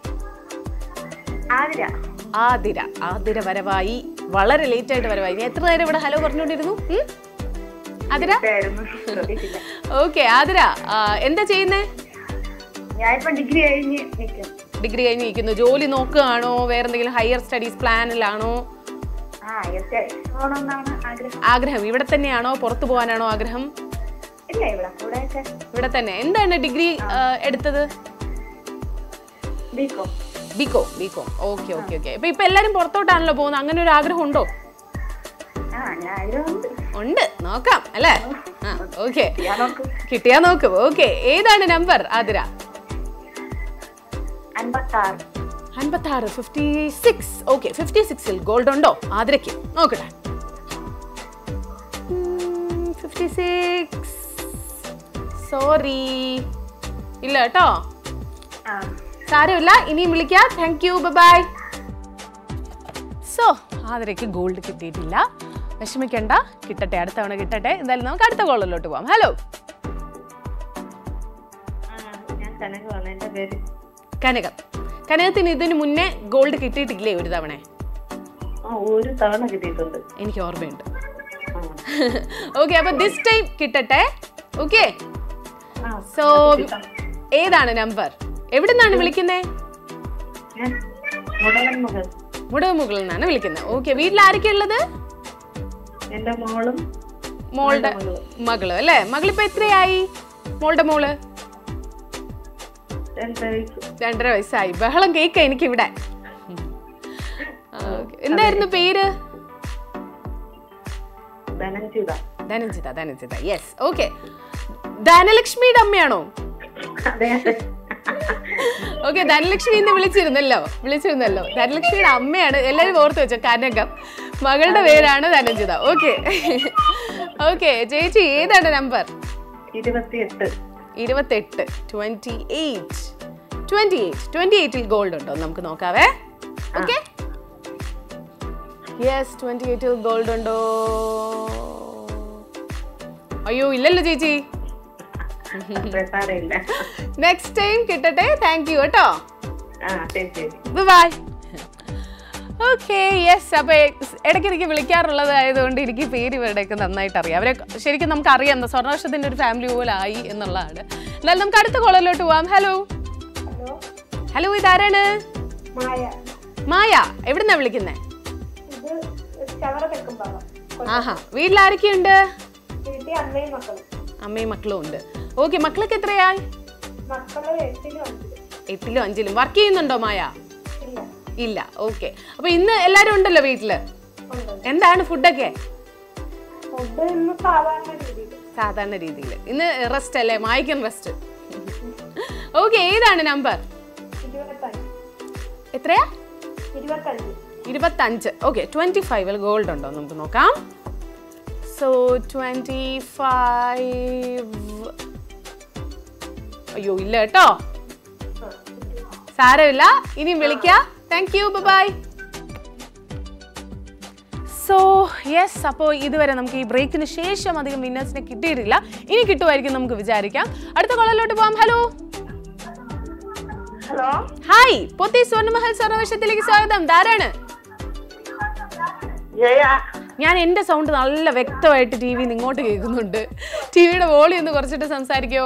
ആതിര ആതിര ആതിര വരവായി വളരെ ലേറ്റ് ആയിട്ട് വരവായി നീ എത്ര നേരം ഇവിടെ ഹലോ പറഞ്ഞുകൊണ്ടിരുന്നു ഉം? ആതിര പേരൊന്നും ശ്രദ്ധിച്ചില്ല ഓക്കെ ആതിര ആ, എന്താ ചെയ്യുന്നേ ഞാനിപ്പോ ഡിഗ്രി കഴിഞ്ഞ് നിൽക്കും ഡിഗ്രി കഴിഞ്ഞ് നിൽക്കുന്നു ജോലി നോക്കുകയാണോ വേറെ എന്തെങ്കിലും ഹയർ സ്റ്റഡീസ് പ്ലാനിലാണോ ആ യെസ് പോകണമെന്നാണ് ആഗ്രഹം ആഗ്രഹം ഇവിടെ തന്നെയാണോ പുറത്തു പോകാനാണോ ആഗ്രഹം ഇല്ല ഇവിടെ കൂടെയൊക്കെ ഇവിടെ തന്നെ എന്താണ് ഡിഗ്രി എടുത്തത് BCom BCom BCom okay okay okay ഇപ്പൊ ഇപ്പൊ എല്ലാരും പുറത്തോട്ടാണല്ലോ പോകുന്നത് അങ്ങനെ ഒരു ആഗ്രഹം ഉണ്ടോ ആ ഞാൻ ആഗ്രഹമുണ്ട് ഉണ്ട് നോക്കാം അല്ലേ ആ ഓക്കെ ഞാൻ നോക്കും കിട്ടിയാ നോക്കും ഓക്കെ ഏതാണ് നമ്പർ ആതിര അൻപത്താറ് അൻപത്തി ആറ് ഫിഫ്റ്റി സിക്സ് ഓക്കെ ഫിഫ്റ്റി സിക്സിൽ ഗോൾഡ് ഉണ്ടോ ആതിരയ്ക്ക് നോക്കട്ടെ ഫിഫ്റ്റി സിക്സ് സോറി ഇല്ല കേട്ടോ ആ സാരമില്ല ഇനിയും വിളിക്കാം താങ്ക് യു ബൈ സോ ആതിരയ്ക്ക് ഗോൾഡ് കിട്ടിയിട്ടില്ല വിഷമിക്കണ്ട കിട്ടട്ടെ അടുത്ത തവണ കിട്ടട്ടെ എന്തായാലും നമുക്ക് അടുത്ത കോളിലോട്ട് പോവാം ഹലോ ആ, ഞാൻ കനകമാണ് എൻ്റെ പേര് കനകം കനകത്തിന് ഇതിന് മുന്നേ ഗോൾഡ് കിട്ടിയിട്ടില്ലേ ഒരു തവണ ആ ഒരു തവണ കിട്ടിയിട്ടുണ്ട് എനിക്ക് ഓർമ്മയുണ്ട് ഓക്കെ അപ്പൊ ദിസ് ടൈം കിട്ടട്ടെ ഓക്കെ ആ സോ ഏതാണ് നമ്പർ എവിടെ നിന്നാണ് വിളിക്കുന്നത് ഞാൻ മുടവൻ മകൾ മുടമുകളിൽ നിന്നാണ് വിളിക്കുന്നത് ഓക്കെ വീട്ടിൽ ആരൊക്കെ ഉള്ളത് എൻ്റെ മോളും മോളുടെ മകള് അല്ലേ മകളിപ്പോ എത്രയായി മോളുടെ മോള് രണ്ട് വയസ്സ് രണ്ടര വയസ്സായി ബഹളം കേക്ക എനിക്ക് ഇവിടെ എന്തായിരുന്നു പേര് ധനഞ്ജിത ധനഞ്ജിത ധനഞ്ജിത യെസ് ഓക്കെ ധനലക്ഷ്മിയുടെ അമ്മയാണോ അതെ അതെ ഓക്കെ ധനലക്ഷ്മി എന്ന് വിളിച്ചിരുന്നല്ലോ വിളിച്ചിരുന്നല്ലോ ധനലക്ഷ്മിയുടെ അമ്മയാണ് എല്ലാവരും ഓർത്ത് വെച്ചോ കനകം മകളുടെ പേരാണ് ധനഞ്ജിത ഓക്കെ ഓക്കെ ചേച്ചി ഏതാണ് നമ്പർ ഇരുപത്തിയെട്ട് ഇരുപത്തെട്ട് twenty eight twenty eight twenty എയ്റ്റിൽ ഗോൾഡ് ഉണ്ടോ നമുക്ക് നോക്കാവേ ഓക്കെ യെസ് ട്വന്റി എയ്റ്റിൽ ഗോൾഡ് ഉണ്ടോ അയ്യോ ഇല്ലല്ലോ ചേച്ചി സാരമില്ല നെക്സ്റ്റ് ടൈം കിട്ടട്ടെ താങ്ക് യു കേട്ടോ ആ ശരി ശരി ബൈ ഓക്കെ യെസ് അപ്പൊ ഇടയ്ക്കിടയ്ക്ക് വിളിക്കാറുള്ളത് ആയതുകൊണ്ട് എനിക്ക് പേര് ഇവരുടെയൊക്കെ നന്നായിട്ട് അറിയാം അവരെ ശരിക്കും നമുക്ക് അറിയാം എന്താ സ്വർണ്ണവർഷത്തിന്റെ ഒരു ഫാമിലി പോലെ ആയി എന്നുള്ളതാണ് എന്നാലും നമുക്ക് അടുത്ത കോളിലോട്ട് പോവാം ഹലോ ഹലോ ഹലോ ഇതാരാണ് മായ മായ എവിടുന്നാ വിളിക്കുന്നേ ഇത് ചവറ തെക്കുംപാറ ആഹാ വീട്ടിൽ ആരൊക്കെയുണ്ട് വീട്ടിൽ അമ്മയും മക്കളും അമ്മയും മക്കളും ഉണ്ട് ഓക്കെ മക്കളൊക്കെ എത്രയായി മക്കള് എട്ടിലും അഞ്ചിലും എട്ടിലും അഞ്ചിലും വർക്ക് ചെയ്യുന്നുണ്ടോ മായ ഇല്ല ഇല്ല ഓക്കെ അപ്പൊ ഇന്ന് എല്ലാരും ഉണ്ടല്ലോ വീട്ടില് ഉണ്ട് എന്താണ് ഫുഡൊക്കെ ഫുഡ് ഇന്ന് സാധാരണ രീതിയിൽ സാധാരണ രീതിയിൽ ഇന്ന് റെസ്റ്റ് അല്ലേ മായ്ക്കും റെസ്റ്റ് ഓക്കെ ഏതാണ് നമ്പർ ഇരുപത്തഞ്ച് എത്രയാ ഇരുപത്തഞ്ച് ഇരുപത്തഞ്ച് ഓക്കെ ട്വന്റി ഫൈവിൽ ഗോൾഡ് ഉണ്ടോ നമുക്ക് നോക്കാം സോ ട്വന്റി ഫൈവ് അയ്യോ ഇല്ല കേട്ടോ സാരമില്ല ഇനിയും വിളിക്കാം thank you bye so yes അപ്പോൾ ഇതുവരെ നമുക്ക് ഈ ബ്രേക്കിന് ശേഷം അധികം വിന്നേഴ്സിനെ കിട്ടിയിട്ടില്ല ഇനി കിട്ടുമായിരിക്കും നമുക്ക് വിചാരിക്കാം അടുത്ത കോളിലോട്ട് പോവാം ഹലോ ഹലോ ഹായ് പൊത്തി സ്വർണ്ണമഹൽ സ്വർണ്ണവശത്തിലേക്ക് സ്വാഗതം ധാരാണ് ജയ ഞാൻ എൻ്റെ സൗണ്ട് നല്ല വ്യക്തമായിട്ട് ടി വിയിൽ ഇങ്ങോട്ട് കേൾക്കുന്നുണ്ട് ടി വിയുടെ വോളി ഒന്ന് കുറച്ചിട്ട് സംസാരിക്കോ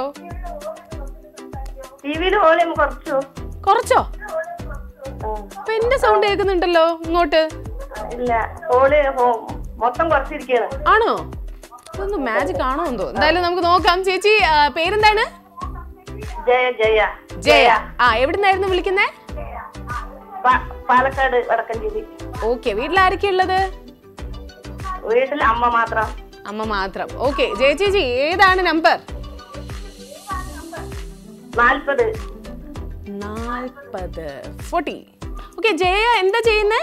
ടി വിയിൽ വോളിയം കുറച്ചു കുറച്ചോ അപ്പൊ എന്റെ സൗണ്ട് കേൾക്കുന്നുണ്ടല്ലോ ഇങ്ങോട്ട് ഇല്ല വോളി മൊത്തം കുറച്ചിരിക്കുകയാണ് ആണോ ഇതൊന്നും മാജിക് ആണോ എന്തോ എന്തായാലും നമുക്ക് നോക്കാം ചേച്ചി ആ, പേരെന്താണ് ജയ ജയ ജയ ആ എവിടുന്നായിരുന്നു വിളിക്കുന്നേ പ- പാലക്കാട് വടക്കഞ്ചേരി ഓക്കെ വീട്ടിൽ ആരൊക്കെ ഉള്ളത് വീട്ടിൽ അമ്മ മാത്രം അമ്മ മാത്രം ഓക്കെ ജയ ചേച്ചി ഏതാണ് നമ്പർ നാൽപ്പത് നാൽപ്പത് ഫോർട്ടി ഓക്കെ ജയ എന്താ ചെയ്യുന്നേ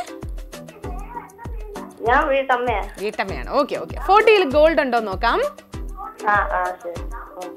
ഞാൻ വീട്ടമ്മയാ വീട്ടമ്മയാണ് ഓക്കെ ഓക്കെ ഫോർട്ടിയിൽ ഗോൾഡ് ഉണ്ടോ എന്ന് നോക്കാം ആ ആ ശരി ഉം.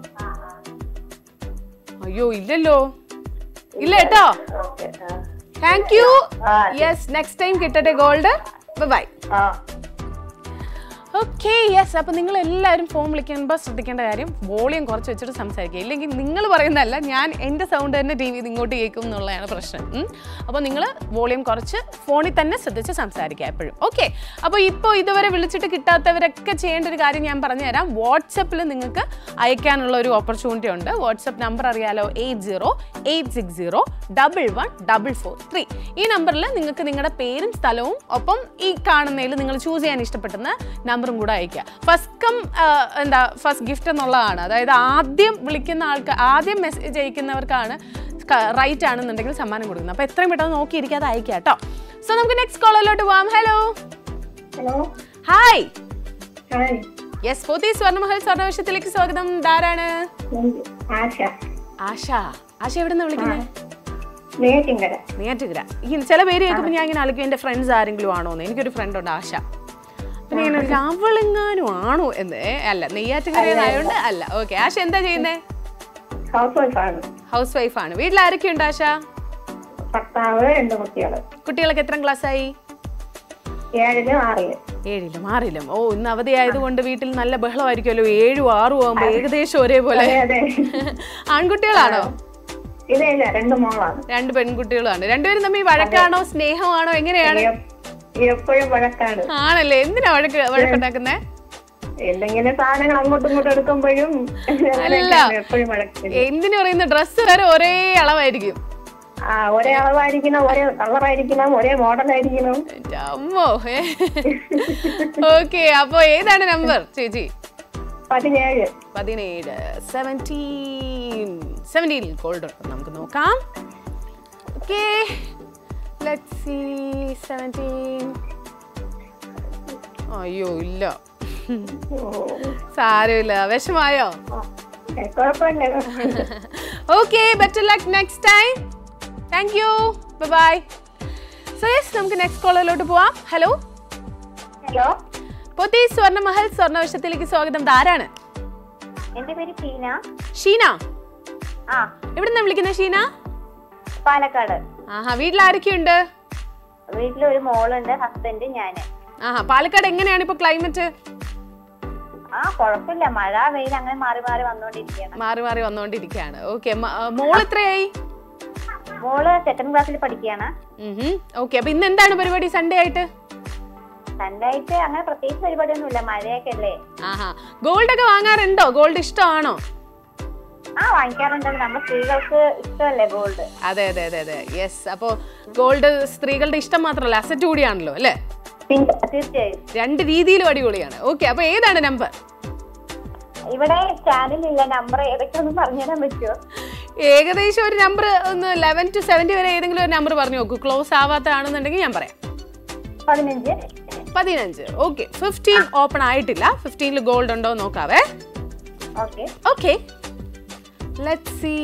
അയ്യോ ഇല്ലല്ലോ ഇല്ല കേട്ടോ ഓക്കെ ആ താങ്ക് യു ആ. യെസ് നെക്സ്റ്റ് ടൈം കിട്ടട്ടെ ഗോൾഡ് ബൈ ആ ഓക്കെ യെസ് അപ്പോൾ നിങ്ങൾ എല്ലാവരും ഫോൺ വിളിക്കുമ്പോൾ ശ്രദ്ധിക്കേണ്ട കാര്യം വോളിയം കുറച്ച് വെച്ചിട്ട് സംസാരിക്കുക ഇല്ലെങ്കിൽ നിങ്ങൾ പറയുന്നതല്ല ഞാൻ എൻ്റെ സൗണ്ട് തന്നെ ടി വി ഇങ്ങോട്ട് കേൾക്കും എന്നുള്ളതാണ് പ്രശ്നം ഉം. അപ്പോൾ നിങ്ങൾ വോളിയം കുറച്ച് ഫോണിൽ തന്നെ ശ്രദ്ധിച്ച് സംസാരിക്കുക എപ്പോഴും ഓക്കെ അപ്പോൾ ഇപ്പോൾ ഇതുവരെ വിളിച്ചിട്ട് കിട്ടാത്തവരൊക്കെ ചെയ്യേണ്ട ഒരു കാര്യം ഞാൻ പറഞ്ഞുതരാം വാട്സപ്പിൽ നിങ്ങൾക്ക് അയക്കാനുള്ള ഒരു ഓപ്പർച്യൂണിറ്റി ഉണ്ട് വാട്സപ്പ് നമ്പർ അറിയാലോ eight zero eight six zero double one double four three ഈ നമ്പറിൽ നിങ്ങൾക്ക് നിങ്ങളുടെ പേരും സ്ഥലവും ഒപ്പം ഈ കാണുന്നതിൽ നിങ്ങൾ ചൂസ് ചെയ്യാൻ ഇഷ്ടപ്പെടുന്ന നമ്പറും കൂടെ അയക്കുക ഫസ്റ്റ് കം എന്താ ഫസ്റ്റ് ഗിഫ്റ്റ് എന്നുള്ളതാണ് അതായത് ആദ്യം വിളിക്കുന്ന ആൾക്ക് ആദ്യം മെസ്സേജ് അയക്കുന്നവർക്കാണ് റൈറ്റ് ആണെന്നുണ്ടെങ്കിൽ സമ്മാനം കൊടുക്കുന്നത് അപ്പോൾ എത്രയും പെട്ടെന്ന് നോക്കിയിരിക്കാതെ അയക്കുക കേട്ടോ സോ നമുക്ക് നെക്സ്റ്റ് കോളിലോട്ട് പോവാം hello hello hi hi yes Pothys Swarnamahal സ്വർണ്ണവശത്തിലേക്ക് സ്വാഗതം ധാരാണ് ആശ ആശ ആശ എവിടെ നിന്ന് വിളിക്കുന്നത് നെയ്യാറ്റിൻകര നെയ്യാറ്റുകര ഈ ചില പേര് കേൾക്കുമ്പോൾ ഞാൻ ഇങ്ങനെ ആലോചിക്കും എൻ്റെ ഫ്രണ്ട്സ് ആരെങ്കിലും ആണോ എന്ന് എനിക്കൊരു ഫ്രണ്ട് ഉണ്ട് ആശ പിന്നെ ഇങ്ങനെ ഒരു അവളെങ്ങാനും ആണോ എന്ന് ഏ, അല്ല നെയ്യാറ്റുകരയായതുകൊണ്ട് അല്ല ഓക്കെ ആശ എന്താ ചെയ്യുന്നേ ഹൗസ് വൈഫാണ് ഹൗസ് വൈഫാണ് വീട്ടിൽ ആരൊക്കെയുണ്ട് ആശ ഭർത്താവ് രണ്ട് കുട്ടികള് കുട്ടികളൊക്കെ എത്ര ക്ലാസ്സായി ഏഴിലും ആറില് ഏഴിലും ആറിലും ഓ ഇന്ന് അവധി ആയതുകൊണ്ട് വീട്ടിൽ നല്ല ബഹളമായിരിക്കുമല്ലോ ഏഴും ആറും ആകുമ്പോൾ ഏകദേശം ഒരേപോലെ അതെ അതെ ആൺകുട്ടികളാണോ ഇല്ല ഇല്ല രണ്ട് മോളാണ് രണ്ട് പെൺകുട്ടികളാണ് രണ്ടുപേരും തമ്മിൽ വഴക്കാണോ സ്നേഹമാണോ എങ്ങനെയാണ് എപ്പ- എപ്പോഴും വഴക്കാണ് ആണല്ലേ എന്തിനാ വഴക്ക് വഴക്കുണ്ടാക്കുന്നേ എന്തെങ്കിലും സാധനങ്ങൾ അങ്ങോട്ടും ഇങ്ങോട്ടും എടുക്കുമ്പോഴും അങ്ങനെയൊക്കെയാണ് എപ്പോഴും വഴക്കില്ല എന്തിനു പറയുന്ന ഡ്രസ്സ് വരെ ഒരേ അളവായിരിക്കും ആ ഒരേ അളവായിരിക്കണം ഒരേ കളറായിരിക്കണം ഒരേ മോഡലായിരിക്കണം എൻ്റെ അമ്മോ ഓക്കെ അപ്പൊ ഏതാണ് നമ്പർ ചേച്ചി പതിനേഴ് പതിനേഴ് സെവൻറ്റീൻ സെവൻറ്റീൻ ഗോൾഡ് നമുക്ക് നോക്കാം ഓക്കെ ലെറ്റ് സി സെവൻറ്റീൻ അയ്യോ ഇല്ല സാരമില്ല വിഷമായോ ഏ, കുഴപ്പമില്ല okay better luck next time thank you bye so yes നമുക്ക് നെക്സ്റ്റ് കോളിലോട്ട് പോവാം ഹലോ ഹലോ പൊത്തി സ്വർണ്ണമഹൽ സ്വർണ്ണവശത്തിലേക്ക് സ്വാഗതം ആരാണ് എന്റെ പേര് ഷീന ഷീന ആ എവിടുന്നാ വിളിക്കുന്നത് ഷീന പാലക്കാട് ആഹാ വീട്ടിൽ ആരൊക്കെയുണ്ട് വീട്ടിൽ ഒരു മോളുണ്ട് ഹസ്ബൻഡ് ഞാന് ആഹാ പാലക്കാട് എങ്ങനെയാണ് ഇപ്പൊ ക്ലൈമറ്റ് ആ കുഴപ്പമില്ല മഴ വെയിൽ അങ്ങനെ മാറി മാറി വന്നോണ്ടിരിക്കുകയാണ് മാറി മാറി വന്നുകൊണ്ടിരിക്കുകയാണ് ഓക്കെ മോൾ എത്രയായി മോള് സെക്കൻഡ് ക്ലാസ്സിൽ പഠിക്കുകയാണ് ഓക്കെ അപ്പൊ ഇന്ന് എന്താണ് പരിപാടി സൺഡേ ആയിട്ട് സൺഡേ ആയിട്ട് അങ്ങനെ പ്രത്യേകിച്ച് പരിപാടിയൊന്നുമില്ല മഴയൊക്കെ അല്ലേ ആഹാ ഗോൾഡ് ഒക്കെ വാങ്ങാറുണ്ടോ ഗോൾഡ് ഇഷ്ടമാണോ ആ വാങ്ങിക്കാറുണ്ട് നമ്മുടെ സ്ത്രീകൾക്ക് ഇഷ്ടമല്ലേ ഗോൾഡ് അതെ അതെ അതെ അതെ യെസ് അപ്പോൾ ഗോൾഡ് സ്ത്രീകളുടെ ഇഷ്ടം മാത്രമല്ല അസറ്റ് കൂടിയാണല്ലോ അല്ലേ പിന്നെ തീർച്ചയായും രണ്ട് രീതിയിലും അടിപൊളിയാണ് ഓക്കെ അപ്പൊ ഏതാണ് നമ്പർ ഇവിടെ ചാനലില്ല നമ്പർ ഏതൊക്കെ ഒന്ന് പറഞ്ഞുതരാൻ പറ്റുമോ ഏകദേശം ഒരു നമ്പർ ഒന്ന് ലെവൻ ടു സെവൻറ്റി വരെ ഏതെങ്കിലും ഒരു നമ്പർ പറഞ്ഞു നോക്കൂ ക്ലോസ് ആവാത്തതാണെന്നുണ്ടെങ്കിൽ ഞാൻ പറയാം പതിനഞ്ച് പതിനഞ്ച് ഓക്കെ ഫിഫ്റ്റീൻ ഓപ്പൺ ആയിട്ടില്ല ഫിഫ്റ്റീനിൽ ഗോൾഡ് ഉണ്ടോ എന്ന് നോക്കാവേ ഓക്കെ ഓക്കെ ലെറ്റ് സീ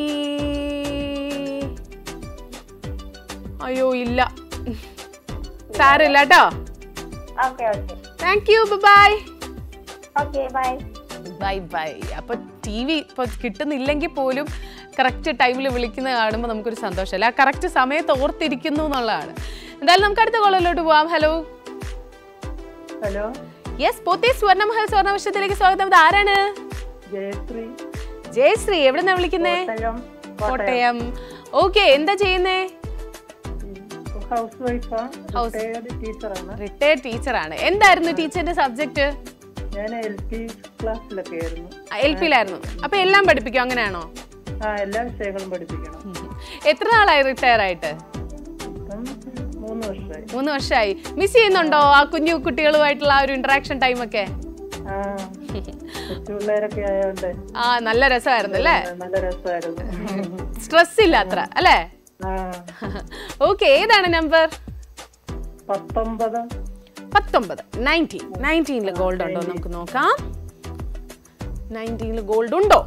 അയ്യോ ഇല്ല സാരമില്ല കേട്ടോ okay okay thank you bye okay bye bye bye അപ്പൊ ടി വി ഇപ്പൊ കിട്ടുന്നില്ലെങ്കിൽ പോലും കറക്റ്റ് ടൈമിൽ വിളിക്കുന്നത് കാണുമ്പോൾ നമുക്കൊരു സന്തോഷമല്ല ആ കറക്റ്റ് സമയത്ത് ഓർത്തിരിക്കുന്നു എന്നുള്ളതാണ് എന്തായാലും നമുക്ക് അടുത്ത കോളിലോട്ട് പോവാം hello hello yes Pothys Swarnamahal സ്വർണ്ണവശത്തിലേക്ക് സ്വാഗതം ഇത് ആരാണ് ജയശ്രീ ജയശ്രീ എവിടെ നിന്നാ വിളിക്കുന്നേ കോട്ടയം കോട്ടയം ഓക്കെ എന്താ ചെയ്യുന്നേ ഹൗസ് വൈഫാ House- റിട്ടയർഡ് ടീച്ചറാണ് റിട്ടയർഡ് ടീച്ചറാണ് എന്തായിരുന്നു ടീച്ചറിന്റെ സബ്ജക്ട് ഞാൻ എൽ പി ക്ലാസ്സിലൊക്കെ ആയിരുന്നു എൽ പിയിലായിരുന്നു അപ്പൊ എല്ലാം പഠിപ്പിക്കും അങ്ങനെയാണോ ആ എല്ലാ വിഷയങ്ങളും പഠിപ്പിക്കണം എത്ര നാളായി റിട്ടയർ ആയിട്ട് ഇപ്പം മൂന്ന് വർഷമായി മൂന്ന് വർഷമായി മിസ് ചെയ്യുന്നുണ്ടോ ആ കുഞ്ഞു കുട്ടികളുമായിട്ടുള്ള ആ ഒരു ഇന്ററാക്ഷൻ ടൈം ഒക്കെ ആ കൊച്ചു പിള്ളേരൊക്കെ ആയതുകൊണ്ട് ആ നല്ല രസമായിരുന്നു അല്ലേ നല്ല രസമായിരുന്നു സ്ട്രെസ് ഇല്ല അത്ര അല്ലേ ആ ഓക്കെ ഏതാണ് നമ്പർ പത്തൊമ്പത് പത്തൊമ്പത് നയൻറ്റീൻ നയൻറ്റീനിൽ ഗോൾഡ് ഉണ്ടോ എന്ന് നമുക്ക് നോക്കാം നയൻറ്റീനിൽ ഗോൾഡ് ഉണ്ടോ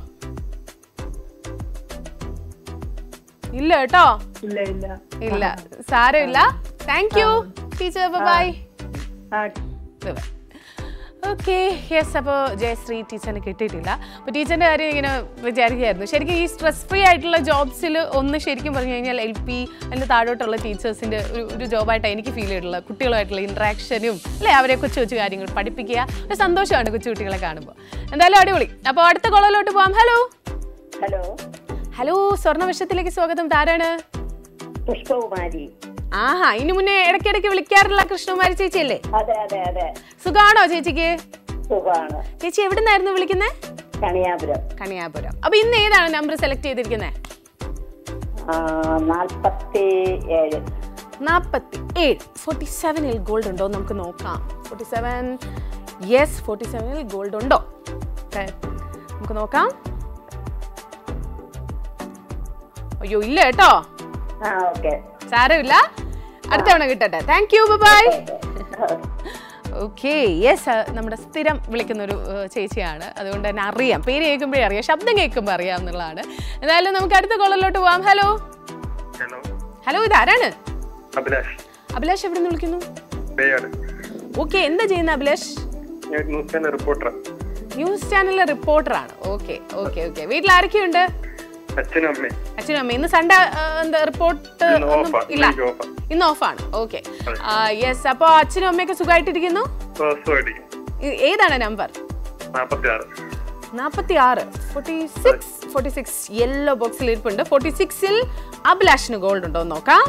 ഇല്ല കേട്ടോ ഇല്ല ഇല്ല ഇല്ല സാരമില്ല താങ്ക് യു ടീച്ചർ ബൈ ആ ഓക്കെ യെസ് അപ്പോൾ ജയശ്രീ ടീച്ചറിന് കിട്ടിയിട്ടില്ല അപ്പോൾ ടീച്ചറിൻ്റെ കാര്യം ഇങ്ങനെ വിചാരിക്കുകയായിരുന്നു ശരിക്കും ഈ സ്ട്രെസ് ഫ്രീ ആയിട്ടുള്ള ജോബ്സിൽ ഒന്ന് ശരിക്കും പറഞ്ഞു കഴിഞ്ഞാൽ എൽ പി അതിൻ്റെ താഴോട്ടുള്ള ടീച്ചേഴ്സിൻ്റെ ഒരു ഒരു ജോബായിട്ടാണ് എനിക്ക് ഫീൽ ചെയ്തിട്ടുള്ളത് കുട്ടികളുമായിട്ടുള്ള ഇൻട്രാക്ഷനും അല്ലേ അവരെ കൊച്ചു കൊച്ചു കാര്യങ്ങൾ പഠിപ്പിക്കുക ഒരു സന്തോഷമാണ് കൊച്ചു കുട്ടികളെ കാണുമ്പോൾ എന്തായാലും അടിപൊളി അപ്പോൾ അടുത്ത കോളയിലോട്ട് പോകാം ഹലോ ഹലോ ഹലോ സ്വർണ്ണവിഷയത്തിലേക്ക് സ്വാഗതം താരാണ് പുഷ്പകുമാരി ആഹാ ഇനി മുന്നേ ഇടയ്ക്കിടയ്ക്ക് വിളിക്കാറുള്ള കൃഷ്ണകുമാരി ചേച്ചിയല്ലേ അതെ അതെ അതെ സുഖാണോ ചേച്ചിക്ക് സുഖമാണ് ചേച്ചി എവിടുന്നായിരുന്നു വിളിക്കുന്നത് കണിയാപുരം കണിയാപുരം അപ്പൊ ഇന്ന് ഏതാണ് നമ്പർ സെലക്ട് ചെയ്തിരിക്കുന്നത് ആ, നാൽപ്പത്തി ഏഴ് നാൽപ്പത്തി ഏഴ് ഫോർട്ടി സെവനിൽ ഗോൾഡ് ഉണ്ടോ എന്ന് നമുക്ക് നോക്കാം ഫോർട്ടി സെവൻ യെസ് ഫോർട്ടി സെവനിൽ ഗോൾഡ് ഉണ്ടോ Okay. നമുക്ക് നോക്കാം അയ്യോ ഇല്ല കേട്ടോ ആ ഓക്കെ സാരമില്ല അടുത്ത തവണ കിട്ടട്ടെ thank you bye okay yes നമ്മുടെ സ്ഥിരം വിളിക്കുന്ന ഒരു ഏഹ്, ചേച്ചിയാണ് അതുകൊണ്ട് തന്നെ അറിയാം പേര് കേൾക്കുമ്പോഴേ അറിയാം ശബ്ദം കേൾക്കുമ്പോൾ അറിയാം എന്നുള്ളതാണ് എന്തായാലും നമുക്ക് അടുത്ത കോളറിലോട്ട് പോവാം ഹലോ ഹലോ ഹലോ ഇതാരാണ് അഭിലാഷ് അഭിലാഷ് എവിടെ നിന്ന് വിളിക്കുന്നു പേയാട് ഓക്കെ എന്താ ചെയ്യുന്ന അഭിലാഷ് ഞാൻ ന്യൂസ് ചാനൽ റിപ്പോർട്ടർ ന്യൂസ് ചാനലിലെ റിപ്പോർട്ടറാണ് ഓക്കെ ഓക്കെ ഓക്കെ വീട്ടിൽ ആരൊക്കെയുണ്ട് അച്ഛനും അമ്മയും അച്ഛനും അമ്മ ഇന്ന് സൺഡേ എന്താ റിപ്പോർട്ട് ഇന്ന് off ആ. ഇല്ല ഇന്ന് off ആ. ഇന്ന് ഓഫാണ് ഓക്കെ യെസ് അപ്പോൾ അച്ഛനും അമ്മയൊക്കെ സുഖമായിട്ടിരിക്കുന്നു ദിവസമായിരിക്കും ഇ- ഏതാണ് നമ്പർ നാൽപ്പത്തി ആറ് നാൽപ്പത്തി ആറ് forty six forty six yellow ബോക്സിൽ ഇരിപ്പുണ്ട് ഫോർട്ടി സിക്സിൽ അഭിലാഷിന് ഗോൾഡ് ഉണ്ടോ എന്ന് നോക്കാം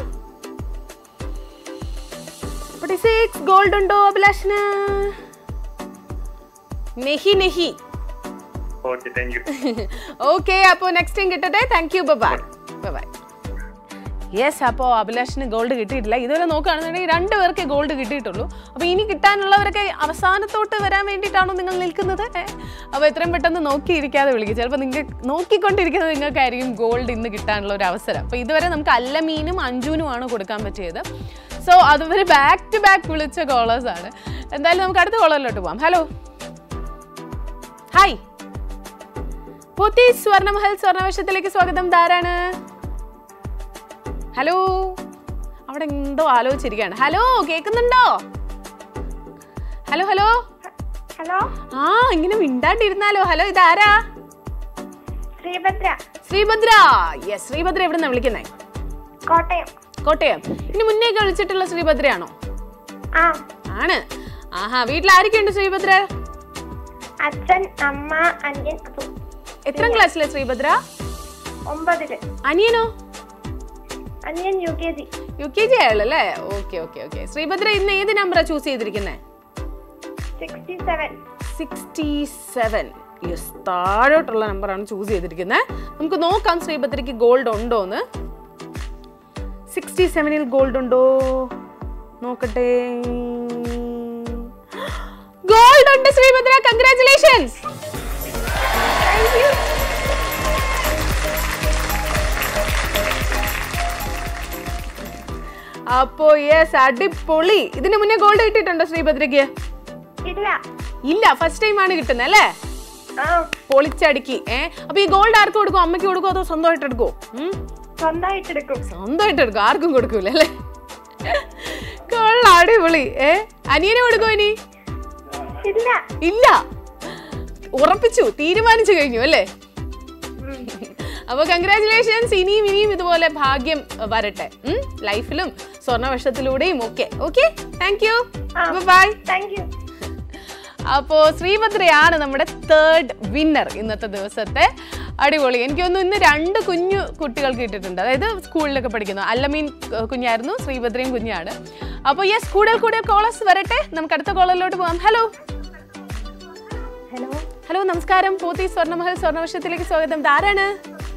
ഫോർട്ടി സിക്സ് ഗോൾഡ് ഉണ്ടോ അഭിലാഷിന് നെഹി നെഹി ഓക്കെ താങ്ക് യു ഓക്കെ അപ്പോൾ നെക്സ്റ്റ് ടൈം കിട്ടട്ടെ thank you bye bye yes അപ്പോൾ അഭിലാഷിന് ഗോൾഡ് കിട്ടിയിട്ടില്ല ഇതുവരെ നോക്കുകയാണെന്നുണ്ടെങ്കിൽ രണ്ട് പേർക്ക് ഗോൾഡ് കിട്ടിയിട്ടുള്ളൂ അപ്പോൾ ഇനി കിട്ടാനുള്ളവരൊക്കെ അവസാനത്തോട്ട് വരാൻ വേണ്ടിയിട്ടാണോ നിങ്ങൾ നിൽക്കുന്നത് അപ്പോൾ എത്രയും പെട്ടെന്ന് നോക്കിയിരിക്കാതെ വിളിക്കും ചിലപ്പോൾ നിങ്ങൾക്ക് നോക്കിക്കൊണ്ടിരിക്കുന്നത് നിങ്ങൾക്കായിരിക്കും ഗോൾഡ് ഇന്ന് കിട്ടാനുള്ള ഒരു അവസരം അപ്പോൾ ഇതുവരെ നമുക്ക് അല്ലമീനും അഞ്ജുനുമാണ് കൊടുക്കാൻ പറ്റിയത് സോ അതുവരെ ബാക്ക് ടു ബാക്ക് വിളിച്ച കോളേഴ്സ് ആണ് എന്തായാലും നമുക്ക് അടുത്ത കോളറിലോട്ട് പോകാം ഹലോ ഹായ് പോത്തി സ്വർണമഹൽ സ്വർണവശത്തിലേക്ക് സ്വാഗതം ധാരാണ് ഹലോ അവിടെ എന്തോ ആലോചിച്ചിരിക്കുകയാണ് ഹലോ കേൾക്കുന്നുണ്ടോ ഹലോ ഹലോ ഹലോ ആ ഇങ്ങനെ മിണ്ടാണ്ടിരുന്നാലോ ഹലോ ഇതാരാ ശ്രീഭദ്ര ശ്രീഭദ്ര യെസ് ശ്രീഭദ്ര എവിടുന്നാ വിളിക്കുന്നേ കോട്ടയം കോട്ടയം ഇനി മുന്നേക്ക് വിളിച്ചിട്ടുള്ള ശ്രീഭദ്രയാണോ ആ ആണ് ആഹാ വീട്ടിൽ ആരൊക്കെയുണ്ട് ശ്രീഭദ്ര അച്ഛൻ അമ്മ അനിയൻ അപ്പു. എത്രാം ക്ലാസ്സിലെ ശ്രീഭദ്ര ഒമ്പതില് അനിയനോ അനിയൻ U K G U K G ആയുള്ളല്ലേ ഓക്കെ ഓക്കെ ഓക്കെ ശ്രീഭദ്ര ഇന്ന് ഏത് നമ്പറാ ചൂസ് ചെയ്തിരിക്കുന്നത് sixty seven sixty seven yes താഴോട്ടുള്ള നമ്പറാണ് ചൂസ് ചെയ്തിരിക്കുന്നത് നമുക്ക് നോക്കാം ശ്രീഭദ്രയ്ക്ക് ഗോൾഡ് ഉണ്ടോ എന്ന് സിക്സ്റ്റി സെവനിൽ ഗോൾഡ് ഉണ്ടോ നോക്കട്ടെ ഗോൾഡ് ഉണ്ട് ശ്രീഭദ്ര കൺഗ്രാറ്റുലേഷൻസ് അപ്പോ യെസ് അടിപൊളി ഇതിന് മുന്നേ ഗോൾഡ് കിട്ടിയിട്ടുണ്ടോ ശ്രീഭദ്രയ്ക്ക് ഇല്ല ഇല്ല ഫസ്റ്റ് ടൈം ആണ് കിട്ടുന്നത് അല്ലേ ആ പൊളിച്ചടുക്കി ഏ അപ്പൊ ഈ ഗോൾഡ് ആർക്ക് കൊടുക്കും അമ്മയ്ക്ക് കൊടുക്കുമോ അതോ സ്വന്തമായിട്ട് എടുക്കുമോ ഉം? സ്വന്തമായിട്ട് എടുക്കും സ്വന്തമായിട്ട് എടുക്കും ആർക്കും കൊടുക്കൂല അല്ലേ കൊള്ളാം അടിപൊളി ഏ അനിയനെ കൊടുക്കുമോ ഇനി ഇല്ല ഇല്ല ഉറപ്പിച്ചു തീരുമാനിച്ചു കഴിഞ്ഞു അല്ലേ അപ്പൊ കൺഗ്രാറ്റുലേഷൻസ് ഇനിയും ഇനിയും ഇതുപോലെ ഭാഗ്യം അഹ്, വരട്ടെ ലൈഫിലും സ്വർണ്ണവർഷത്തിലൂടെയും ഒക്കെ okay thank you bye thank you അപ്പോൾ ശ്രീഭദ്രയാണ് നമ്മുടെ തേർഡ് വിന്നർ ഇന്നത്തെ ദിവസത്തെ അടിപൊളി എനിക്ക് തോന്നുന്നു ഇന്ന് രണ്ട് കുഞ്ഞു കുട്ടികൾക്ക് കിട്ടിയിട്ടുണ്ട് അതായത് സ്കൂളിലൊക്കെ പഠിക്കുന്നു അല്ലമീൻ ഏഹ്, കുഞ്ഞായിരുന്നു ശ്രീഭദ്രയും കുഞ്ഞാണ് അപ്പോൾ യെസ് കൂടുതൽ കൂടുതൽ കോളേഴ്സ് വരട്ടെ നമുക്ക് അടുത്ത കോളറിലോട്ട് പോകാം ഹലോ ഹലോ ഹലോ നമസ്കാരം പോത്തി സ്വർണ്ണമഹൽ സ്വർണ്ണവർഷത്തിലേക്ക് സ്വാഗതം ഇതാരാണ്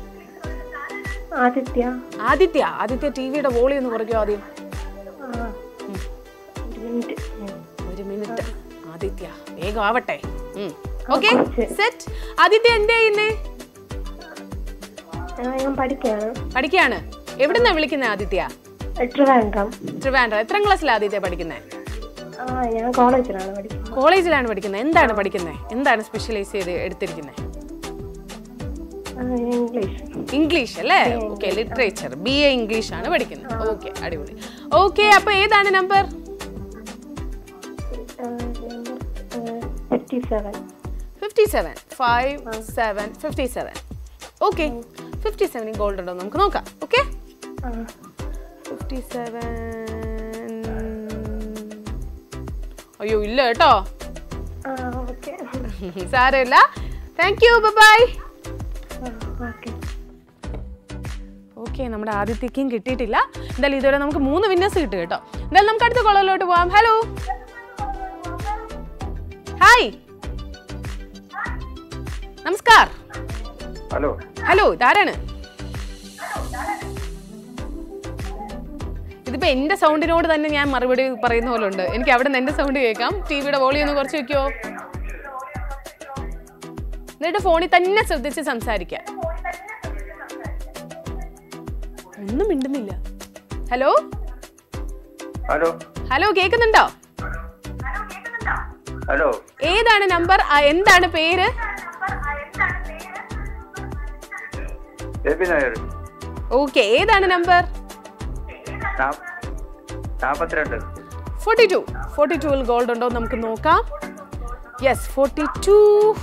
ആദിത്യ ആദിത്യ ആദിത്യ ടി വിയുടെ വോളി ഒന്ന് കുറയ്ക്കോ ആദ്യം ആ. ഒരു മിനിറ്റ് ഒരു മിനിറ്റ് ആദിത്യ വേഗം ആവട്ടെ ഓക്കെ സെറ്റ് ആദിത്യ എന്താ ചെയ്യുന്നേ ആ, ഞാൻ പഠിക്കുകയാണ് പഠിക്കുകയാണ് എവിടുന്നാ വിളിക്കുന്നത് ആദിത്യ ട്രിവാൻഡ്രം ട്രിവാൻഡ്രം എത്രാം ക്ലാസ്സിലാണ് ആദിത്യ പഠിക്കുന്നത് ആ ഞാൻ കോളേജിലാണ് പഠിക്കുന്നത് കോളേജിലാണ് പഠിക്കുന്നത് എന്താണ് പഠിക്കുന്നത് എന്താണ് സ്പെഷ്യലൈസ് ചെയ്ത് എടുത്തിരിക്കുന്നത് ആ, ഇംഗ്ലീഷ് ഇംഗ്ലീഷ് അല്ലേ okay literature B A English ആണ് പഠിക്കുന്നത് ഓക്കെ അടിപൊളി ഓക്കെ അപ്പൊ ഏതാണ് number fifty seven fifty seven five seven fifty seven okay fifty സെവനിൽ ഗോൾഡ് ഉണ്ടോ നമുക്ക് നോക്കാം ഓക്കെ ഫിഫ്റ്റി സെവൻ അയ്യോ ഇല്ല കേട്ടോ ഓക്കെ സാരമില്ല thank you bye okay okay നമ്മുടെ ആദ്യത്തേക്കും കിട്ടിയിട്ടില്ല എന്തായാലും ഇതുവരെ നമുക്ക് മൂന്ന് വിന്നേഴ്സ് കിട്ടും കേട്ടോ എന്തായാലും നമുക്ക് അടുത്ത കോളറിലോട്ട് പോവാം ഹലോ ഹായ് നമസ്കാർ ഹലോ ഹലോ ഇതാരാണ് ഇതിപ്പോ എന്റെ സൗണ്ടിനോട് തന്നെ ഞാൻ മറുപടി പറയുന്ന പോലെ ഉണ്ട് എനിക്ക് അവിടെ നിന്ന് എന്റെ സൗണ്ട് കേൾക്കാം ടിവിയുടെ വോളിയം ഒന്ന് കുറച്ച് വെക്കോ എന്നിട്ട് ഫോണിൽ തന്നെ ശ്രദ്ധിച്ച് സംസാരിക്കാം ഒന്നും മിണ്ടുന്നില്ല ഹലോ ഹലോ ഹലോ കേൾക്കുന്നുണ്ടോ ഹലോ ഏതാണ് നമ്പർ എന്താണ് പേര് ബേബി നായർ ഓക്കെ ഏതാണ് നമ്പർ നാ- നാപ്പത്തിരണ്ട് ഫോർട്ടി ടു ഫോർട്ടി ടുവിൽ ഗോൾഡ് ഉണ്ടോ എന്ന് നമുക്ക് നോക്കാം യെസ് ഫോർട്ടി ടു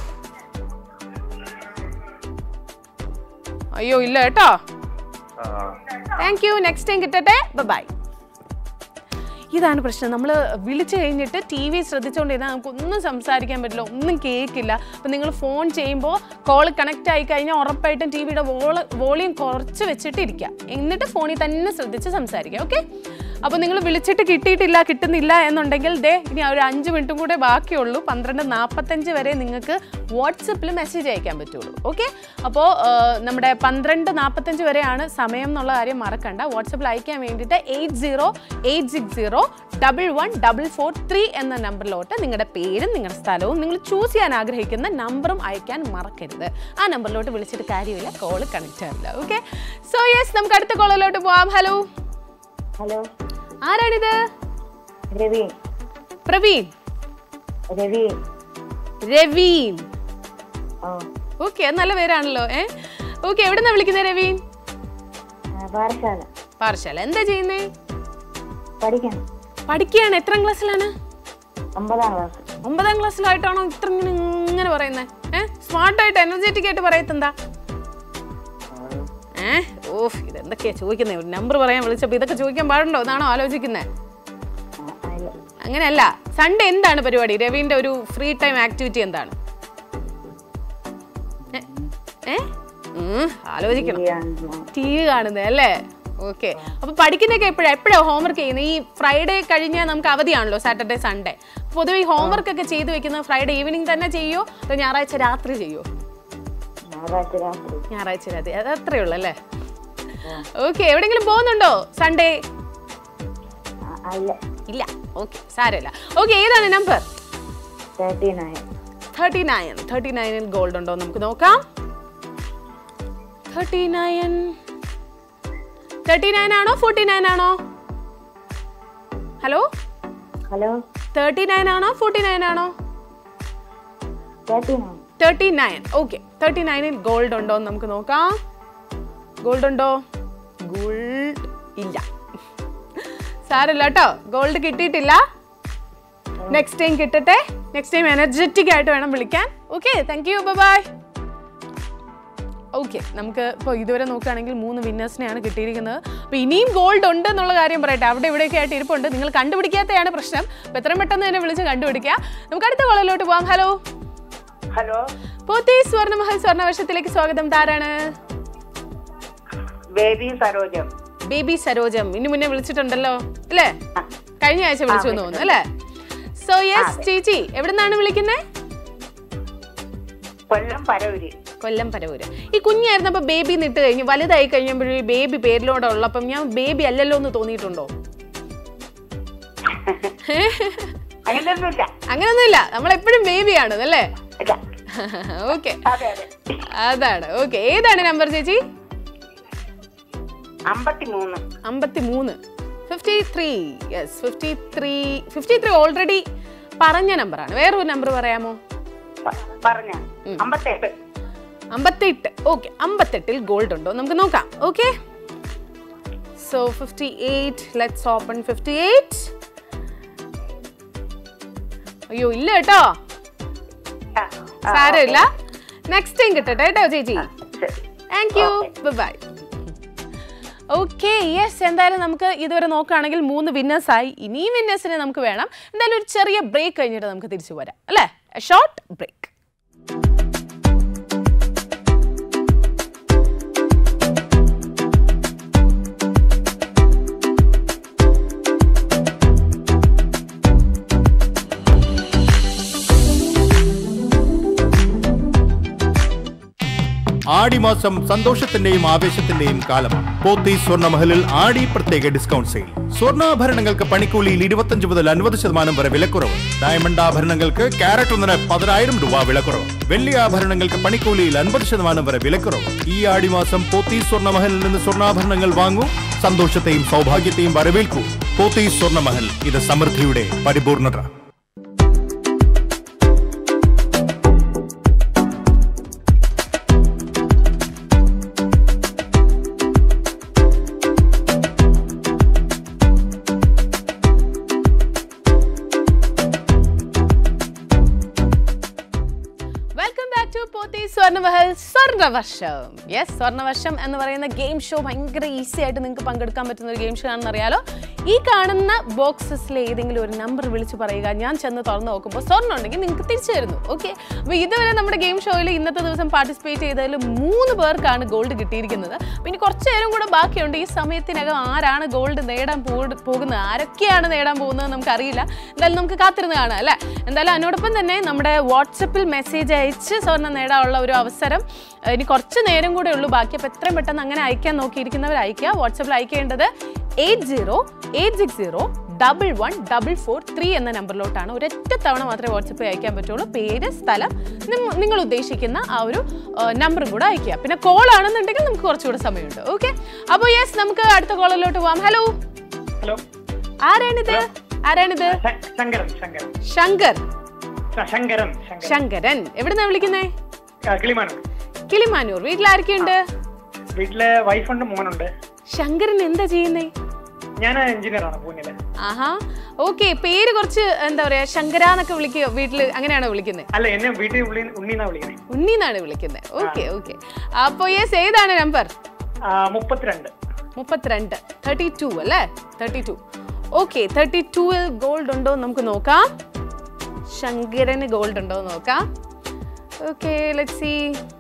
അയ്യോ ഇല്ല കേട്ടോ ആ താങ്ക് യു നെക്സ്റ്റ് ടൈം കിട്ടട്ടെ ബൈ ഇതാണ് പ്രശ്നം നമ്മൾ വിളിച്ചു കഴിഞ്ഞിട്ട് ടി വി ശ്രദ്ധിച്ചുകൊണ്ടിരുന്നാൽ നമുക്ക് ഒന്നും സംസാരിക്കാൻ പറ്റില്ല ഒന്നും കേൾക്കില്ല അപ്പം നിങ്ങൾ ഫോൺ ചെയ്യുമ്പോൾ കോൾ കണക്റ്റ് ആയി കഴിഞ്ഞാൽ ഉറപ്പായിട്ടും ടി വിയുടെ വോള വോളിയം കുറച്ച് വെച്ചിട്ട് ഇരിക്കുക എന്നിട്ട് ഫോണിൽ തന്നെ ശ്രദ്ധിച്ച് സംസാരിക്കുക ഓക്കെ അപ്പോൾ നിങ്ങൾ വിളിച്ചിട്ട് കിട്ടിയിട്ടില്ല കിട്ടുന്നില്ല എന്നുണ്ടെങ്കിൽ ദേ ഇനി ഒരു അഞ്ച് മിനിറ്റും കൂടെ ബാക്കിയുള്ളൂ പന്ത്രണ്ട് നാൽപ്പത്തഞ്ച് വരെ നിങ്ങൾക്ക് വാട്സപ്പിൽ മെസ്സേജ് അയക്കാൻ പറ്റുള്ളൂ ഓക്കെ അപ്പോൾ നമ്മുടെ പന്ത്രണ്ട് നാൽപ്പത്തഞ്ച് വരെയാണ് സമയം എന്നുള്ള കാര്യം മറക്കണ്ട വാട്സപ്പിൽ അയക്കാൻ വേണ്ടിയിട്ട് eight zero eight six zero double one double four three എന്ന നമ്പറിലോട്ട് നിങ്ങളുടെ പേരും നിങ്ങളുടെ സ്ഥലവും നിങ്ങൾ ചൂസ് ചെയ്യാൻ ആഗ്രഹിക്കുന്ന നമ്പറും അയക്കാൻ മറക്കരുത് ആ നമ്പറിലോട്ട് വിളിച്ചിട്ട് കാര്യമില്ല കോള് കണക്റ്റ് ആവില്ല ഓക്കെ സോ യെസ് നമുക്ക് അടുത്ത കോളിലോട്ട് പോവാം ഹലോ ഹലോ ആരാണിത് രവി പ്രവീൺ രവി രവീൻ ഓ ഓക്കെ നല്ല പേരാണല്ലോ ഏ ഓക്കെ എവിടെന്നാ വിളിക്കുന്നത് രവീൻ ആ, പാഠശാല പാറശാല എന്താ ചെയ്യുന്നേ പഠിക്കണം പഠിക്കുകയാണ് എത്രാം ക്ലാസ്സിലാണ് ഒമ്പതാം ക്ലാസ് ഒമ്പതാം ക്ലാസ്സിലായിട്ടാണോ ഇത്ര ഇങ്ങനെ ഇങ്ങനെ പറയുന്നത് ഏ സ്മാർട്ടായിട്ട് എനർജറ്റിക് ആയിട്ട് പറയത്തെന്താ ഏ ഓഫ് ഇതെന്തൊക്കെയാ ചോദിക്കുന്നത് ഒരു നമ്പർ പറയാൻ വിളിച്ചപ്പോൾ ഇതൊക്കെ ചോദിക്കാൻ പാടുണ്ടോ എന്നാണോ ആലോചിക്കുന്നത് ആ, അല്ല. അങ്ങനെയല്ല സൺഡേ എന്താണ് പരിപാടി രവീന്റെ ഒരു ഫ്രീ ടൈം ആക്ടിവിറ്റി എന്താണ് ഏ? ഏ ഉം, ആലോചിക്കണം ഈ ആണ്. ടി വി കാണുന്നത് അല്ലേ ഓക്കെ അപ്പൊ പഠിക്കുന്നൊക്കെ എപ്പോഴാ എപ്പോഴാ ഹോംവർക്ക് ചെയ്യുന്നത് ഈ ഫ്രൈഡേ കഴിഞ്ഞാൽ നമുക്ക് അവധിയാണല്ലോ സാറ്റർഡേ സൺഡേ പൊതുവെ ഈ ഹോംവർക്ക് ഒക്കെ ചെയ്തു വെക്കുന്നത് ഫ്രൈഡേ ഈവനിങ് തന്നെ ചെയ്യോ അതോ ഞായറാഴ്ച രാത്രി ചെയ്യോ ഞായറാഴ്ച രാത്രി ഞായറാഴ്ച രാത്രി അത് അത്രേ ഉള്ളൂ അല്ലേ ഓക്കെ എവിടെയെങ്കിലും പോകുന്നുണ്ടോ സൺഡേ ആ, അല്ല ഇല്ല ഓക്കെ സാരമില്ല ഓക്കെ ഏതാണ് number thirty nine thirty nine thirty നയനിൽ ഗോൾഡ് ഉണ്ടോ നമുക്ക് നോക്കാം തേർട്ടി നയൻ തേർട്ടി നയൻ ആണോ ഫോർട്ടി നയൻ ആണോ ഹലോ ഹലോ തേർട്ടി നയൻ ആണോ ഫോർട്ടി നയൻ ആണോ thirty nine thirty nine okay thirty നയനിൽ ഗോൾഡ് ഉണ്ടോ എന്ന് നമുക്ക് നോക്കാം ഗോൾഡ് ഉണ്ടോ ഗോൾഡ് ഇല്ല സാരമില്ല കേട്ടോ ഗോൾഡ് കിട്ടിയിട്ടില്ല നെക്സ്റ്റ് ടൈം കിട്ടട്ടെ നെക്സ്റ്റ് ടൈം എനർജറ്റിക് ആയിട്ട് വേണം വിളിക്കാൻ okay thank you bye okay നമുക്ക് ഇപ്പോൾ ഇതുവരെ നോക്കുകയാണെങ്കിൽ മൂന്ന് വിന്നേഴ്സിനെയാണ് കിട്ടിയിരിക്കുന്നത് അപ്പോൾ ഇനിയും ഗോൾഡ് ഉണ്ട് എന്നുള്ള കാര്യം പറയട്ടെ അവിടെ ഇവിടെയൊക്കെ ആയിട്ട് ഇരിപ്പുണ്ട് നിങ്ങൾ കണ്ടുപിടിക്കാത്തതാണ് പ്രശ്നം അപ്പോൾ എത്രയും പെട്ടെന്ന് തന്നെ വിളിച്ച് കണ്ടുപിടിക്കുക നമുക്ക് അടുത്ത കോളിലോട്ട് പോവാം ഹലോ ഹലോ പോത്തി സ്വർണ്ണമഹൽ സ്വർണ്ണവർഷത്തിലേക്ക് സ്വാഗതം താരാണ് ബേബി സരോജം ബേബി സരോജം ഇനി മുന്നേ വിളിച്ചിട്ടുണ്ടല്ലോ അല്ലേ കഴിഞ്ഞ ആഴ്ച വിളിച്ചു എന്ന് തോന്നുന്നു അല്ലേ സോ യെസ് ചേച്ചി എവിടുന്നാണ് വിളിക്കുന്നത് കൊല്ലം പരവൂര് കൊല്ലം പരവൂര് ഈ കുഞ്ഞായിരുന്നപ്പോ ബേബി നിട്ട് കഴിഞ്ഞ് വലുതായി കഴിഞ്ഞപ്പോഴേ ബേബി പേരിലൂടെ ഉള്ളപ്പം ഞാൻ ബേബി അല്ലല്ലോ എന്ന് തോന്നിയിട്ടുണ്ടോ അങ്ങനെയൊന്നുമില്ല അങ്ങനൊന്നുമില്ല നമ്മൾ എപ്പോഴും ബേബിയാണ് അല്ലേ ഇല്ല ഓക്കെ അതെ അതെ അതാണ് ഓക്കെ ഏതാണ് നമ്പർ ചേച്ചി അമ്പത്തി മൂന്ന് അമ്പത്തി മൂന്ന് fifty three yes fifty three fifty three already പറഞ്ഞ നമ്പറാണ് വേറൊരു നമ്പർ പറയാമോ പറഞ്ഞ അമ്പത്തെട്ട് അമ്പത്തെട്ട് ഓക്കെ അമ്പത്തെട്ടിൽ ഗോൾഡ് ഉണ്ടോ നമുക്ക് നോക്കാം okay so fifty eight let's open fifty eight അയ്യോ ഇല്ല കേട്ടോ സാരമില്ല നെക്സ്റ്റ് ടൈം കിട്ടട്ടെ കേട്ടോ ചേച്ചി ശരി thank you bye okay yes എന്തായാലും നമുക്ക് ഇതുവരെ നോക്കുകയാണെങ്കിൽ മൂന്ന് വിന്നേഴ്സ് ആയി ഇനിയും വിന്നേഴ്സിനെ നമുക്ക് വേണം എന്തായാലും ഒരു ചെറിയ ബ്രേക്ക് കഴിഞ്ഞിട്ട് നമുക്ക് തിരിച്ചു വരാം അല്ലേ ഷോർട്ട് ബ്രേക്ക് ആടിമാസം സന്തോഷത്തിന്റെയും ആവേശത്തിന്റെയും കാലമാണ് പോത്തി സ്വർണ്ണമഹലിൽ ആടി പ്രത്യേക ഡിസ്കൗണ്ട് സെയിൽ സ്വർണ്ണാഭരണങ്ങൾക്ക് പണിക്കൂലിയിൽ ഇരുപത്തഞ്ച് മുതൽ അൻപത് ശതമാനം വരെ വിലക്കുറവ് ഡയമണ്ട് ആഭരണങ്ങൾക്ക് ക്യാരറ്റ് ഒന്നിന് പതിനായിരം രൂപ വിലക്കുറവ് വെള്ളി ആഭരണങ്ങൾക്ക് പണിക്കൂലിയിൽ അൻപത് ശതമാനം വരെ വിലക്കുറവ് ഈ ആടിമാസം പോത്തി സ്വർണ്ണമഹലിൽ നിന്ന് സ്വർണ്ണാഭരണങ്ങൾ വാങ്ങൂ സന്തോഷത്തെയും സൗഭാഗ്യത്തെയും വരവേൽക്കൂ പോത്തി സ്വർണ്ണമഹൽ ഇത് സമൃദ്ധിയുടെ പരിപൂർണത welcome back to പോത്തി Swarnamahal Swarnavarsham yes Swarnavarsham എന്ന് പറയുന്ന ഗെയിം ഷോ ഭയങ്കര ഈസി ആയിട്ട് നിങ്ങൾക്ക് പങ്കെടുക്കാൻ പറ്റുന്ന ഒരു ഗെയിം ഷോ ആണെന്ന് അറിയാലോ ഈ കാണുന്ന ബോക്സസിലെ ഏതെങ്കിലും ഒരു നമ്പർ വിളിച്ച് പറയുക ഞാൻ ചെന്ന് തുറന്ന് നോക്കുമ്പോൾ സ്വർണ്ണം ഉണ്ടെങ്കിൽ നിങ്ങൾക്ക് തിരിച്ചു തരുന്നു ഓക്കെ അപ്പോൾ ഇതുവരെ നമ്മുടെ ഗെയിം ഷോയിൽ ഇന്നത്തെ ദിവസം പാർട്ടിസിപ്പേറ്റ് ചെയ്തതിൽ മൂന്ന് പേർക്കാണ് ഗോൾഡ് കിട്ടിയിരിക്കുന്നത് അപ്പോൾ ഇനി കുറച്ച് നേരം കൂടെ ബാക്കിയുണ്ട് ഈ സമയത്തിനകം ആരാണ് ഗോൾഡ് നേടാൻ പോ- പോകുന്നത് ആരൊക്കെയാണ് നേടാൻ പോകുന്നത് നമുക്കറിയില്ല എന്തായാലും നമുക്ക് കാത്തിരുന്ന് കാണാം അല്ലേ എന്തായാലും അതിനോടൊപ്പം തന്നെ നമ്മുടെ വാട്സപ്പിൽ മെസ്സേജ് അയച്ച് സ്വർണ്ണം നേടാനുള്ള ഒരു അവസരം ഏഹ്, ഇനി കുറച്ച് നേരം കൂടെ ഉള്ളൂ ബാക്കി അപ്പോൾ എത്രയും പെട്ടെന്ന് അങ്ങനെ അയക്കാൻ നോക്കിയിരിക്കുന്നവർ അയക്കുക വാട്സപ്പിൽ അയക്കേണ്ടത് eight zero eight six zero double one double four three എന്ന നമ്പറിലോട്ടാണ് ഒരൊറ്റ തവണ മാത്രമേ വാട്സപ്പിൽ അയക്കാൻ പറ്റുള്ളൂ പേര് സ്ഥലം നിങ്ങ- നിങ്ങൾ ഉദ്ദേശിക്കുന്ന ആ ഒരു നമ്പറും കൂടെ അയക്കുക പിന്നെ കോൾ ആണെന്നുണ്ടെങ്കിൽ നമുക്ക് കുറച്ചുകൂടെ സമയമുണ്ട് ഓക്കെ അപ്പോൾ യെസ് നമുക്ക് അടുത്ത കോളിലോട്ട് പോവാം ഹലോ ഹലോ ആരാണിത് ആരാണിത് ശ- ശങ്കരൻ ശങ്കരൻ ശങ്കർ ശ- ശങ്കരൻ ശങ്കരൻ ശങ്കരൻ എവിടുന്നാ വിളിക്കുന്നേ ആ, കിളിമാനം കിളിമാനൂർ വീട്ടിൽ ആരൊക്കെയുണ്ട് വീട്ടിലെ വൈഫുണ്ട് മോനുണ്ട് ശങ്കരൻ എന്താ ചെയ്യുന്നേ ഞാൻ എഞ്ചിനീയർ ആണ് പൂനെയില് ആഹാ ഓക്കെ പേര് കുറച്ച് എന്താ പറയാ ശങ്കര എന്നൊക്കെ വിളിക്കുക വീട്ടില് അങ്ങനെയാണോ വിളിക്കുന്നത് അല്ല എന്നെ വീട്ടിൽ ഉള്ളി ഉണ്ണിന്നാ വിളിക്കണേ ഉണ്ണിന്നാണ് വിളിക്കുന്നത് ഓക്കെ ഓക്കെ അപ്പൊ യെസ് ഏതാണ് നമ്പർ ആ, മുപ്പത്തിരണ്ട് മുപ്പത്തിരണ്ട് തേർട്ടി ടു അല്ലേ തേർട്ടി ടു ഓക്കെ തേർട്ടി ടൂവിൽ ഗോൾഡ് ഉണ്ടോ എന്ന് നമുക്ക് നോക്കാം ശങ്കരന് ഗോൾഡ് ഉണ്ടോ എന്ന് നോക്കാം ഓക്കെ ലെറ്റ് സി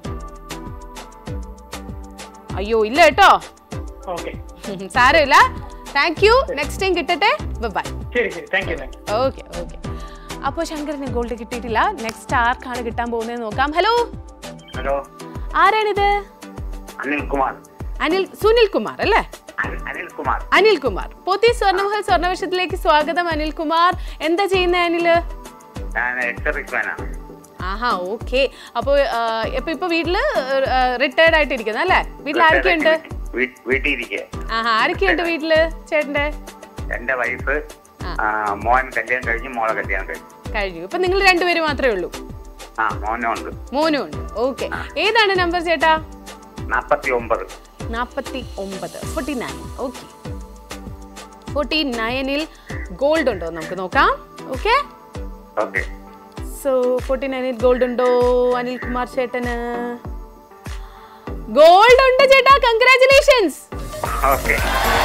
അയ്യോ ഇല്ല കേട്ടോ ഓക്കെ സാരമില്ല താങ്ക് യു നെക്സ്റ്റ് ടൈം കിട്ടട്ടെ ബൈ ശരി ശരി thank you thank you okay okay അപ്പോൾ ശങ്കരന് ഗോൾഡ് കിട്ടിയിട്ടില്ല നെക്സ്റ്റ് ആർക്കാണ് കിട്ടാൻ പോകുന്നത് നോക്കാം ഹലോ ഹലോ ആരാണിത് അനിൽകുമാർ അനിൽ സുനിൽ കുമാർ അല്ലേ അനിൽകുമാർ അനിൽ കുമാർ പോത്തി സ്വർണ്ണമഹൽ സ്വർണ്ണവർഷത്തിലേക്ക് സ്വാഗതം അനിൽ കുമാർ എന്താ ചെയ്യുന്നത് അനില് ഞാൻ എക്സർവിസ്മാനാണ് ആഹാ ഓക്കെ അപ്പോൾ ഇപ്പൊ ഇപ്പൊ വീട്ടില് റിട്ടയർഡ് ആയിട്ടിരിക്കുന്ന അല്ലേ വീട്ടിൽ ആരൊക്കെയുണ്ട് വീട്ടിൽ ഇരിക്കെ ആഹാ ആരൊക്കെയുണ്ട് വീട്ടില് ചേട്ടന്റെ എന്റെ വൈഫ് ആ. മോൻ കല്യാണം കഴിഞ്ഞ് മോളെ കല്യാണം കഴിഞ്ഞു കഴിഞ്ഞു ഇപ്പൊ നിങ്ങൾ രണ്ടുപേരും മാത്രമേ ഉള്ളൂ ആ മോനും ഉണ്ട് മോനും ഉണ്ട് ഓക്കെ ഏതാണ് നമ്പർ ചേട്ടാ നാപ്പത്തി ഒമ്പത് നാൽപ്പത്തി ഒമ്പത് ഫോർട്ടി നയൻ ഓക്കെ ഫോർട്ടി നയനിൽ ഗോൾഡ് ഉണ്ടോ നമുക്ക് നോക്കാം ഓക്കെ ഓക്കെ സോ ഫോർട്ടി നയനിൽ ഗോൾഡ് ഉണ്ടോ അനിൽ കുമാർ ചേട്ടന് ഗോൾഡ് ഉണ്ട് ചേട്ടാ കൺഗ്രാചുലേഷൻസ് ഓക്കെ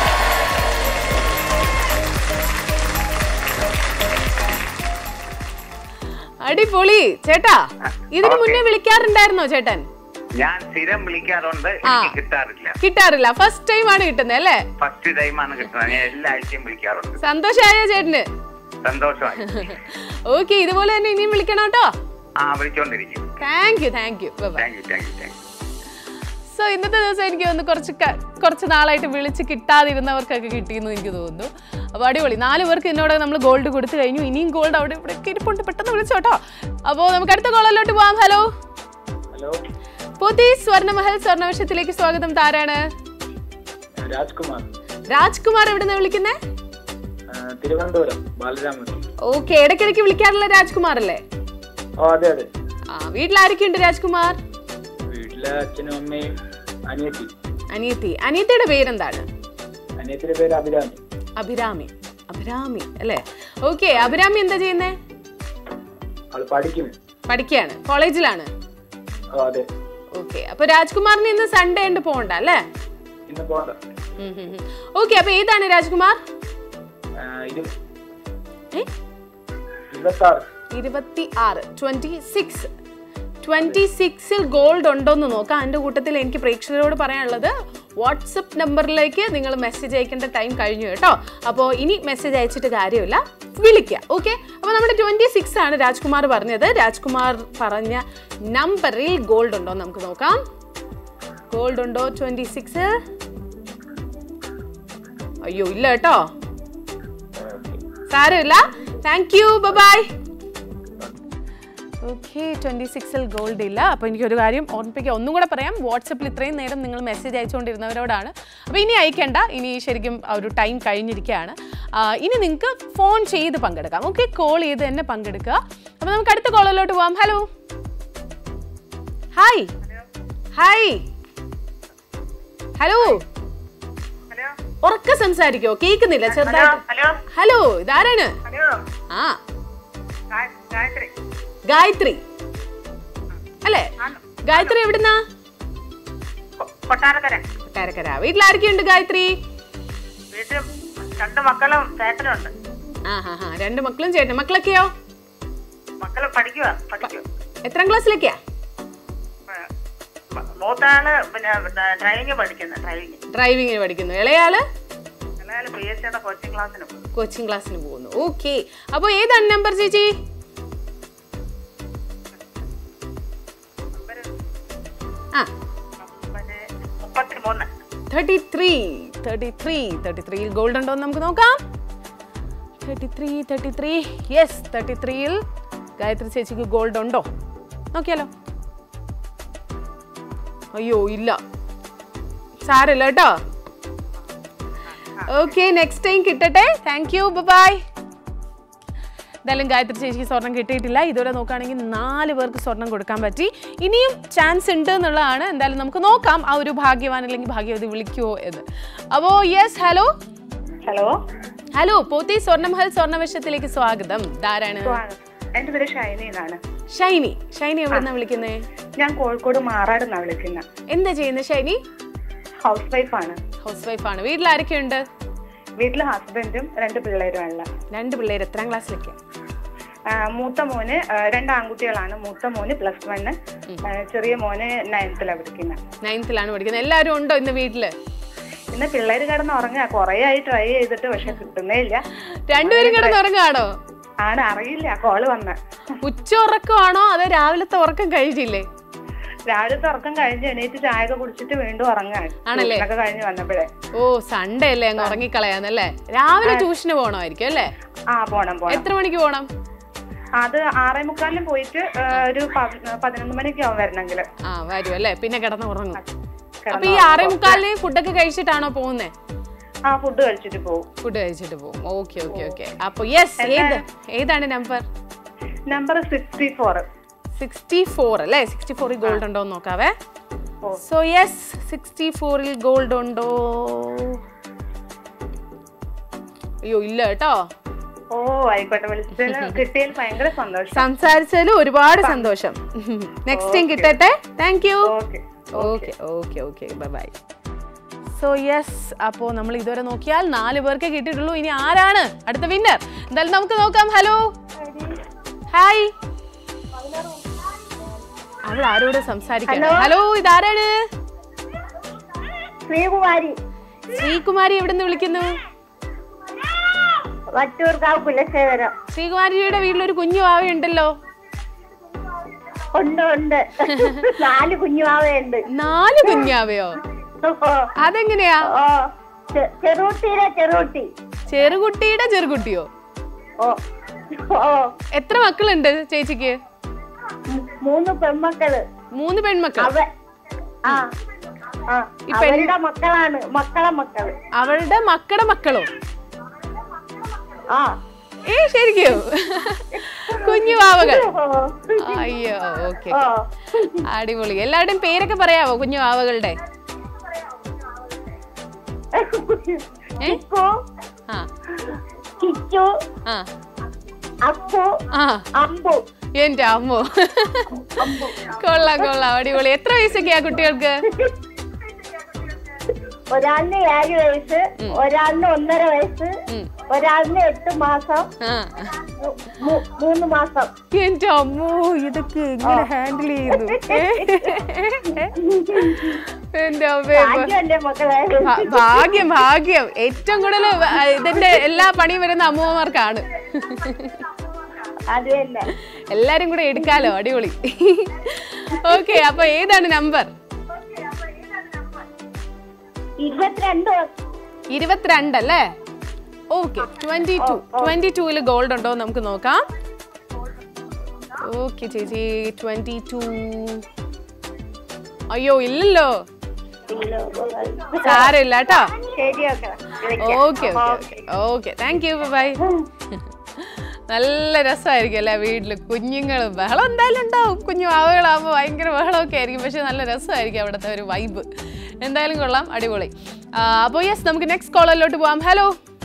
അടിപൊളി ചേട്ടാ ഇതിനു Okay. മുന്നേ വിളിക്കാറുണ്ടായിരുന്നോ ചേട്ടൻ ഞാൻ സ്ഥിരം വിളിക്കാറുണ്ട് ആ. എനിക്ക് കിട്ടാറില്ല കിട്ടാറില്ല ഫസ്റ്റ് ടൈം ആണ് കിട്ടുന്നത് അല്ലേ ഫസ്റ്റ് ടൈമാണ് കിട്ടുന്നത് ഞാൻ എല്ലാ ആഴ്ചയും വിളിക്കാറുണ്ട് സന്തോഷായോ ചേട്ടന് സന്തോഷമായി ഓക്കെ ഇതുപോലെ തന്നെ ഇനിയും വിളിക്കണം കേട്ടോ ആ വിളിച്ചോണ്ടിരിക്കും thank you thank you bye thank you thank you thank you so ഇന്നത്തെ ദിവസം എനിക്ക് തോന്നുന്നു കുറച്ച് ക- കുറച്ച് നാളായിട്ട് വിളിച്ച് കിട്ടാതിരുന്നവർക്കൊക്കെ കിട്ടിയെന്ന് എനിക്ക് തോന്നുന്നു അപ്പോൾ അടിപൊളി നാല് പേർക്ക് എന്നോട് നമ്മൾ ഗോൾഡ് കൊടുത്തു കഴിഞ്ഞു ഇനിയും ഗോൾഡ് അവിടെ ഇവിടെ ഒക്കെ ഇരിപ്പുണ്ട് പെട്ടെന്ന് വിളിച്ചോട്ടോ അപ്പോൾ നമുക്ക് അടുത്ത കോളിലോട്ട് പോവാം ഹലോ ഹലോ പോത്തി സ്വർണ്ണമഹൽ സ്വർണ്ണവർഷത്തിലേക്ക് സ്വാഗതം താരാണ് രാജ്കുമാർ രാജ്കുമാർ എവിടുന്ന് വിളിക്കുന്നേ തിരുവനന്തപുരം ബാലരാമൻ ഓക്കെ ഇടയ്ക്കിടയ്ക്ക് വിളിക്കാറുള്ള രാജ്കുമാർ അല്ലേ ഓ അതെ അതെ ആ വീട്ടിലാരൊക്കെയുണ്ട് രാജ്കുമാർ വീട്ടിലെ അച്ഛനും അമ്മയും അനിയത്തി അനിയത്തി അനിയത്തിയുടെ പേരെന്താണ് അനിയത്തിന്റെ പേര് അഭിരാമി അഭിരാമി അഭിരാമി അല്ലേ ഓക്കെ അഭിരാമി എന്താ ചെയ്യുന്നേ അവള് പഠിക്കും പഠിക്കുകയാണ് കോളേജിലാണ് ഓ അതെ ഓക്കെ അപ്പൊ രാജ്കുമാറിന് ഇന്ന് സൺഡേ ഉണ്ട് പോകണ്ട അല്ലേ ഇന്ന് പോകണ്ട ഓക്കെ അപ്പൊ ഏതാണ് രാജ്കുമാർ ആ, ഇരു- ഏ? ഇരുപത്തി ആറ് ഇരുപത്തി ആറ് ട്വന്റി സിക്സ് ട്വന്റി സിക്സിൽ ഗോൾഡ് ഉണ്ടോന്ന് നോക്കാം അതിന്റെ കൂട്ടത്തിൽ എനിക്ക് പ്രേക്ഷകരോട് പറയാനുള്ളത് വാട്സപ്പ് നമ്പറിലേക്ക് നിങ്ങൾ മെസ്സേജ് അയക്കേണ്ട ടൈം കഴിഞ്ഞു കേട്ടോ അപ്പോൾ ഇനി മെസ്സേജ് അയച്ചിട്ട് കാര്യമില്ല വിളിക്കുക ഓക്കെ അപ്പോൾ നമ്മുടെ ട്വന്റി സിക്സ് ആണ് രാജ്കുമാർ പറഞ്ഞത് രാജ്കുമാർ പറഞ്ഞ നമ്പറിൽ ഗോൾഡ് ഉണ്ടോ എന്ന് നമുക്ക് നോക്കാം ഗോൾഡ് ഉണ്ടോ ട്വന്റി സിക്സ് അയ്യോ ഇല്ല കേട്ടോ സാരമില്ല thank you bye okay twenty സിക്സിൽ ഗോൾഡ് ഇല്ല അപ്പോൾ എനിക്കൊരു കാര്യം ഓർമ്മിപ്പിക്കുക ഒന്നും കൂടെ പറയാം വാട്സപ്പിൽ ഇത്രയും നേരം നിങ്ങൾ മെസ്സേജ് അയച്ചുകൊണ്ടിരുന്നവരോടാണ് അപ്പോൾ ഇനി അയക്കേണ്ട ഇനി ശരിക്കും ആ ഒരു ടൈം കഴിഞ്ഞിരിക്കുകയാണ് ആ, ഇനി നിങ്ങൾക്ക് ഫോൺ ചെയ്ത് പങ്കെടുക്കാം ഓക്കെ കോൾ ചെയ്ത് തന്നെ പങ്കെടുക്കുക അപ്പോൾ നമുക്ക് അടുത്ത കോളിലോട്ട് പോവാം hello hi hi hello hello ഉറക്കെ സംസാരിക്കോ കേൾക്കുന്നില്ല ചെറുതായിട്ട് ഹലോ ഹലോ ഇതാരാണ് ഹലോ ആ ഗായ- ഗായത്രി ഗായത്രി അല്ലേ ഗായത്രി എവിടുന്നാ കൊ- കൊട്ടാരക്കര കൊട്ടാരക്കര വീട്ടിലാരൊക്കെയുണ്ട് ഗായത്രി വീട്ടിൽ രണ്ട് മക്കളും ചേട്ടനുണ്ട് ആ ഹാ ഹാ രണ്ട് മക്കളും ചേട്ടൻ മക്കളൊക്കെയോ മക്കള് പഠിക്കുക പഠിക്കുക എത്രാം ക്ലാസ്സിലേക്കാ മൂത്താള് പിന്നെ ഡ്രൈവിംഗ് പഠിക്കുന്നത് ഡ്രൈവിംഗ് ഡ്രൈവിങ്ങിന് പഠിക്കുന്നു ഇളയാള് എല്ലാവരും പി എസ് സിയുടെ കോച്ചിങ് ക്ലാസ്സിന് പോകും കോച്ചിങ് ക്ലാസ്സിന് പോകുന്നു ഓക്കെ അപ്പോൾ ഏതാണ് നമ്പർ ചേച്ചി ആ പിന്നെ മുപ്പത്തി മൂന്ന് thirty three thirty three thirty ത്രീയിൽ ഗോൾഡ് ഉണ്ടോ എന്ന് നമുക്ക് നോക്കാം thirty three thirty three yes thirty ത്രീയിൽ ഗായത്രി ചേച്ചിക്ക് ഗോൾഡ് ഉണ്ടോ നോക്കിയാലോ അയ്യോ ഇല്ല സാരമില്ല കേട്ടോ ഓക്കെ നെക്സ്റ്റ് ടൈം കിട്ടട്ടെ താങ്ക് യു ബൈ എന്തായാലും ഗായത്രി ചേച്ചിക്ക് സ്വർണം കിട്ടിയിട്ടില്ല ഇതുവരെ നോക്കുകയാണെങ്കിൽ നാല് പേർക്ക് സ്വർണം കൊടുക്കാൻ പറ്റി ഇനിയും ചാൻസ് ഉണ്ട് എന്നുള്ളതാണ് എന്തായാലും നമുക്ക് നോക്കാം ആ ഒരു ഭാഗ്യവാൻ അല്ലെങ്കിൽ ഭാഗ്യവതി വിളിക്കുമോ എന്ന് അപ്പോൾ yes hello hello hello പോത്തി Swarnamahal സ്വർണ്ണവശത്തിലേക്ക് സ്വാഗതം ധാരാണ് എന്റെ പേര് ഷൈനി എന്നാണ് ഷൈനി ഷൈനി എവിടെന്നാ വിളിക്കുന്നേ ഞാൻ കോഴിക്കോട് മാറാട് എന്നാ വിളിക്കുന്നത് എന്താ ചെയ്യുന്നത് ഷൈനി ഹൗസ് വൈഫാണ് ഹൗസ് വൈഫാണ് വീട്ടിൽ ആരൊക്കെയുണ്ട് വീട്ടില് ഹസ്ബൻഡും രണ്ട് പിള്ളേരും ഉള്ള രണ്ട് പിള്ളേർ എത്രാം ക്ലാസ്സിലൊക്കെ ആ, മൂത്ത മോന് ആ, രണ്ട് ആൺകുട്ടികളാണ് മൂത്ത മോന് പ്ലസ് വണ്ണ് ചെറിയ മോന് നയൻത്തിലാണ് പഠിക്കുന്നത് നയൻത്തിലാണ് പഠിക്കുന്നത് എല്ലാവരും ഉണ്ടോ ഇന്ന് വീട്ടില് ഇന്ന് പിള്ളേര് കിടന്ന് ഉറങ്ങുക കുറേ ആയി ട്രൈ ചെയ്തിട്ട് പക്ഷെ കിട്ടുന്നേ ഇല്ല രണ്ടുപേരും കിടന്നുറങ്ങാണോ ആണ് അറിയില്ല കോള് വന്ന ഉച്ച ഉറക്കമാണോ അതോ രാവിലത്തെ ഉറക്കം കഴിച്ചില്ലേ രാവിലത്തെ ഉറക്കം കഴിഞ്ഞ് എണീറ്റ് ചായ ഒക്കെ കുടിച്ചിട്ട് വീണ്ടും ഉറങ്ങാൻ ആണല്ലേ? ഒക്കെ കഴിഞ്ഞ് വന്നപ്പോഴേ ഓ സൺഡേ അല്ലേ അങ്ങ് ഉറങ്ങിക്കളയാന്നല്ലേ രാവിലെ ട്യൂഷന് പോകണമായിരിക്കും അല്ലേ ആ പോണം പോണം എത്ര മണിക്ക് പോകണം അത് ആറേ മുക്കാലിന് പോയിട്ട് ആ, ഒരു പ- പതിനൊന്ന് മണിക്ക് ആവും വരണമെങ്കിൽ ആ വരും അല്ലേ പിന്നെ കിടന്ന് ഉറങ്ങും അപ്പൊ ഈ ആറേ മുക്കാലിന് ഫുഡൊക്കെ കഴിച്ചിട്ടാണോ പോകുന്നേ ആ ഫുഡ് കഴിച്ചിട്ട് പോകും ഫുഡ് കഴിച്ചിട്ട് പോകും ഓക്കെ ഓക്കെ ഓക്കെ അപ്പൊ യെസ് ഏത് ഏതാണ് number number sixty four sixty four അല്ലേ സിക്സ്റ്റി ഫോറിൽ ഗോൾഡ് ഉണ്ടോ എന്ന് നോക്കാവേ ഓ. സോ യെസ് സിക്സ്റ്റി ഫോറിൽ ഗോൾഡ് ഉണ്ടോ അയ്യോ ഇല്ല കേട്ടോ ഓ ആയിക്കോട്ടെ വിളിച്ചതിൽ കിട്ടിയതിൽ ഭയങ്കര സന്തോഷം സംസാരിച്ചതിൽ ഒരുപാട് സന്തോഷം നെക്സ്റ്റ് ടൈം കിട്ടട്ടെ thank you okay okay okay okay bye bye so yes അപ്പോൾ നമ്മൾ ഇതുവരെ നോക്കിയാൽ നാല് പേർക്കേ കിട്ടിയിട്ടുള്ളൂ ഇനി ആരാണ് അടുത്ത വിന്നർ എന്തായാലും നമുക്ക് നോക്കാം ഹലോ ഹായ് അവൾ ആരോട് സംസാരിക്കണം ഹലോ ഇതാരാണ് ശ്രീകുമാരി ശ്രീകുമാരി എവിടെ നിന്ന് വിളിക്കുന്നു വട്ടൂർക്കാവ് കുലശേഖരം ശ്രീകുമാരിയുടെ വീട്ടിലൊരു കുഞ്ഞു വാവയുണ്ടല്ലോ ഉണ്ട് ഉണ്ട് നാല് കുഞ്ഞുമാവയുണ്ട് നാല് കുഞ്ഞാവയോ ഓ, അതെങ്ങനെയാ ഓ ചെ- ചെറുകുട്ടിയുടെ ചെറുകുട്ടി ചെറുകുട്ടിയുടെ ചെറുകുട്ടിയോ ഓ ഓ എത്ര മക്കളുണ്ട് ചേച്ചിക്ക് മൂ- മൂന്ന് പെൺമക്കള് മൂന്ന് പെൺമക്കൾ അവ ആ ആ ഈ പെൺ- അവരുടെ മക്കളാണ് മക്കളെ മക്കള് അവളുടെ മക്കളുടെ മക്കളോ ആ ഏ ശരിക്കും കുഞ്ഞു വാവകൾ ഓ. അയ്യോ ഓക്കെ ഓ അടിപൊളി എല്ലാവരുടെയും പേരൊക്കെ പറയാവോ കുഞ്ഞു വാവകളുടെ ഏ? ചിക്കു ആ കിച്ചു ആ അപ്പു ആ അമ്പു എന്റെ അമ്മോ കൊള്ളാം കൊള്ളാം അടിപൊളി എത്ര വയസ്സൊക്കെയാ കുട്ടികൾക്ക് ഒരാളിന് ഏഴ് വയസ്സ് ഒരാളിന് ഒന്നര വയസ്സ് ഒരാളിന് എട്ട് മാസം ആ മൂ- മൂ- മൂന്ന് മാസം എന്റെ അമ്മോ ഇതൊക്കെ എങ്ങനെ ഹാൻഡിൽ ചെയ്യുന്നു എന്റെ അമ്മേ ഭാഗ്യമല്ലേ മക്കളെ ഭ- ഭാഗ്യം ഭാഗ്യം ഏറ്റവും കൂടുതൽ ഇതിന്റെ എല്ലാ പണിയും വരുന്ന അമ്മൂമ്മമാർക്കാണ് അത് തന്നെ എല്ലാരും കൂടെ എടുക്കാലോ അടിപൊളി ഓക്കെ അപ്പൊ ഏതാണ് നമ്പർ ഇരുപത്തിരണ്ട് ഇരുപത്തിരണ്ട് അല്ലേ ഓക്കെ ട്വന്റി ടു ട്വന്റി ടൂല് ഗോൾഡ് ഉണ്ടോ എന്ന് നമുക്ക് നോക്കാം ഓക്കെ ചേച്ചി ട്വന്റി ടു അയ്യോ ഇല്ലല്ലോ സാരമില്ല കേട്ടോ ശരി okay okay okay okay thank you bye നല്ല രസമായിരിക്കും അല്ലേ വീട്ടിൽ കുഞ്ഞുങ്ങളും ബഹളം എന്തായാലും ഉണ്ടാവും കുഞ്ഞു ആവുകളാകുമ്പോൾ ഭയങ്കര ബഹളമൊക്കെ ആയിരിക്കും പക്ഷെ നല്ല രസമായിരിക്കും അവിടുത്തെ ഒരു വൈബ് എന്തായാലും കൊള്ളാം അടിപൊളി അപ്പോൾ യെസ് നമുക്ക് നെക്സ്റ്റ് കോളിലോട്ട് പോവാം ഹലോ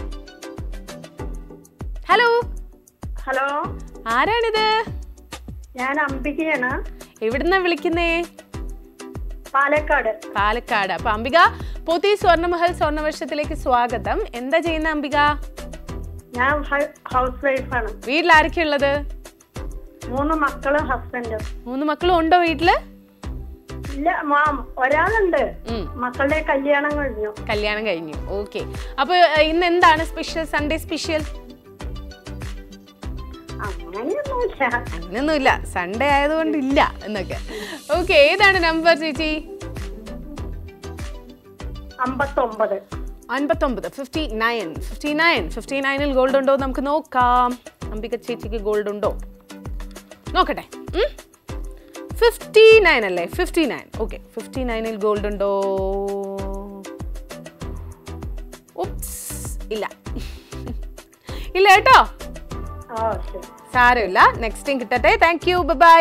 ഹലോ ഹലോ ആരാണിത് ഞാൻ അംബികയാണ് എവിടുന്നാ വിളിക്കുന്നേ പാലക്കാട് പാലക്കാട് അപ്പൊ അംബിക പോത്തി സ്വർണ്ണമഹൽ സ്വർണ്ണവർഷത്തിലേക്ക് സ്വാഗതം എന്താ ചെയ്യുന്ന അംബിക ഞാൻ ഹൗസ് വൈഫാണ് വീട്ടിൽ ആരൊക്കെയുള്ളത് മൂന്ന് മക്കളും ഹസ്ബൻഡും മൂന്ന് മക്കളും ഉണ്ടോ വീട്ടില് ഇല്ല മാം ഒരാളുണ്ട് ഉം. മക്കളുടെ കല്യാണം കഴിഞ്ഞു കല്യാണം കഴിഞ്ഞു ഓക്കെ അപ്പൊ ഏഹ്, ഇന്ന് എന്താണ് സ്പെഷ്യൽ സൺഡേ സ്പെഷ്യൽ അങ്ങനെയൊന്നുമില്ല അങ്ങനെയൊന്നുമില്ല സൺഡേ ആയതുകൊണ്ട് ഇല്ല എന്നൊക്കെ ഓക്കെ ഏതാണ് നമ്പർ ചേച്ചി അമ്പത്തൊമ്പത് അൻപത്തൊമ്പത് fifty nine fifty nine fifty നയനിൽ ഗോൾഡ് ഉണ്ടോ എന്ന് നമുക്ക് നോക്കാം അംബിക ചേച്ചിക്ക് ഗോൾഡ് ഉണ്ടോ നോക്കട്ടെ ഫിഫ്റ്റി നയൻ അല്ലേ ഫിഫ്റ്റി നയൻ ഓക്കെ ഫിഫ്റ്റി നയനിൽ ഗോൾഡ് ഉണ്ടോ ഉപ്സ് ഇല്ല ഇല്ല കേട്ടോ ഓ ശരി സാരമില്ല നെക്സ്റ്റ് ടൈം കിട്ടട്ടെ താങ്ക് യു ബൈ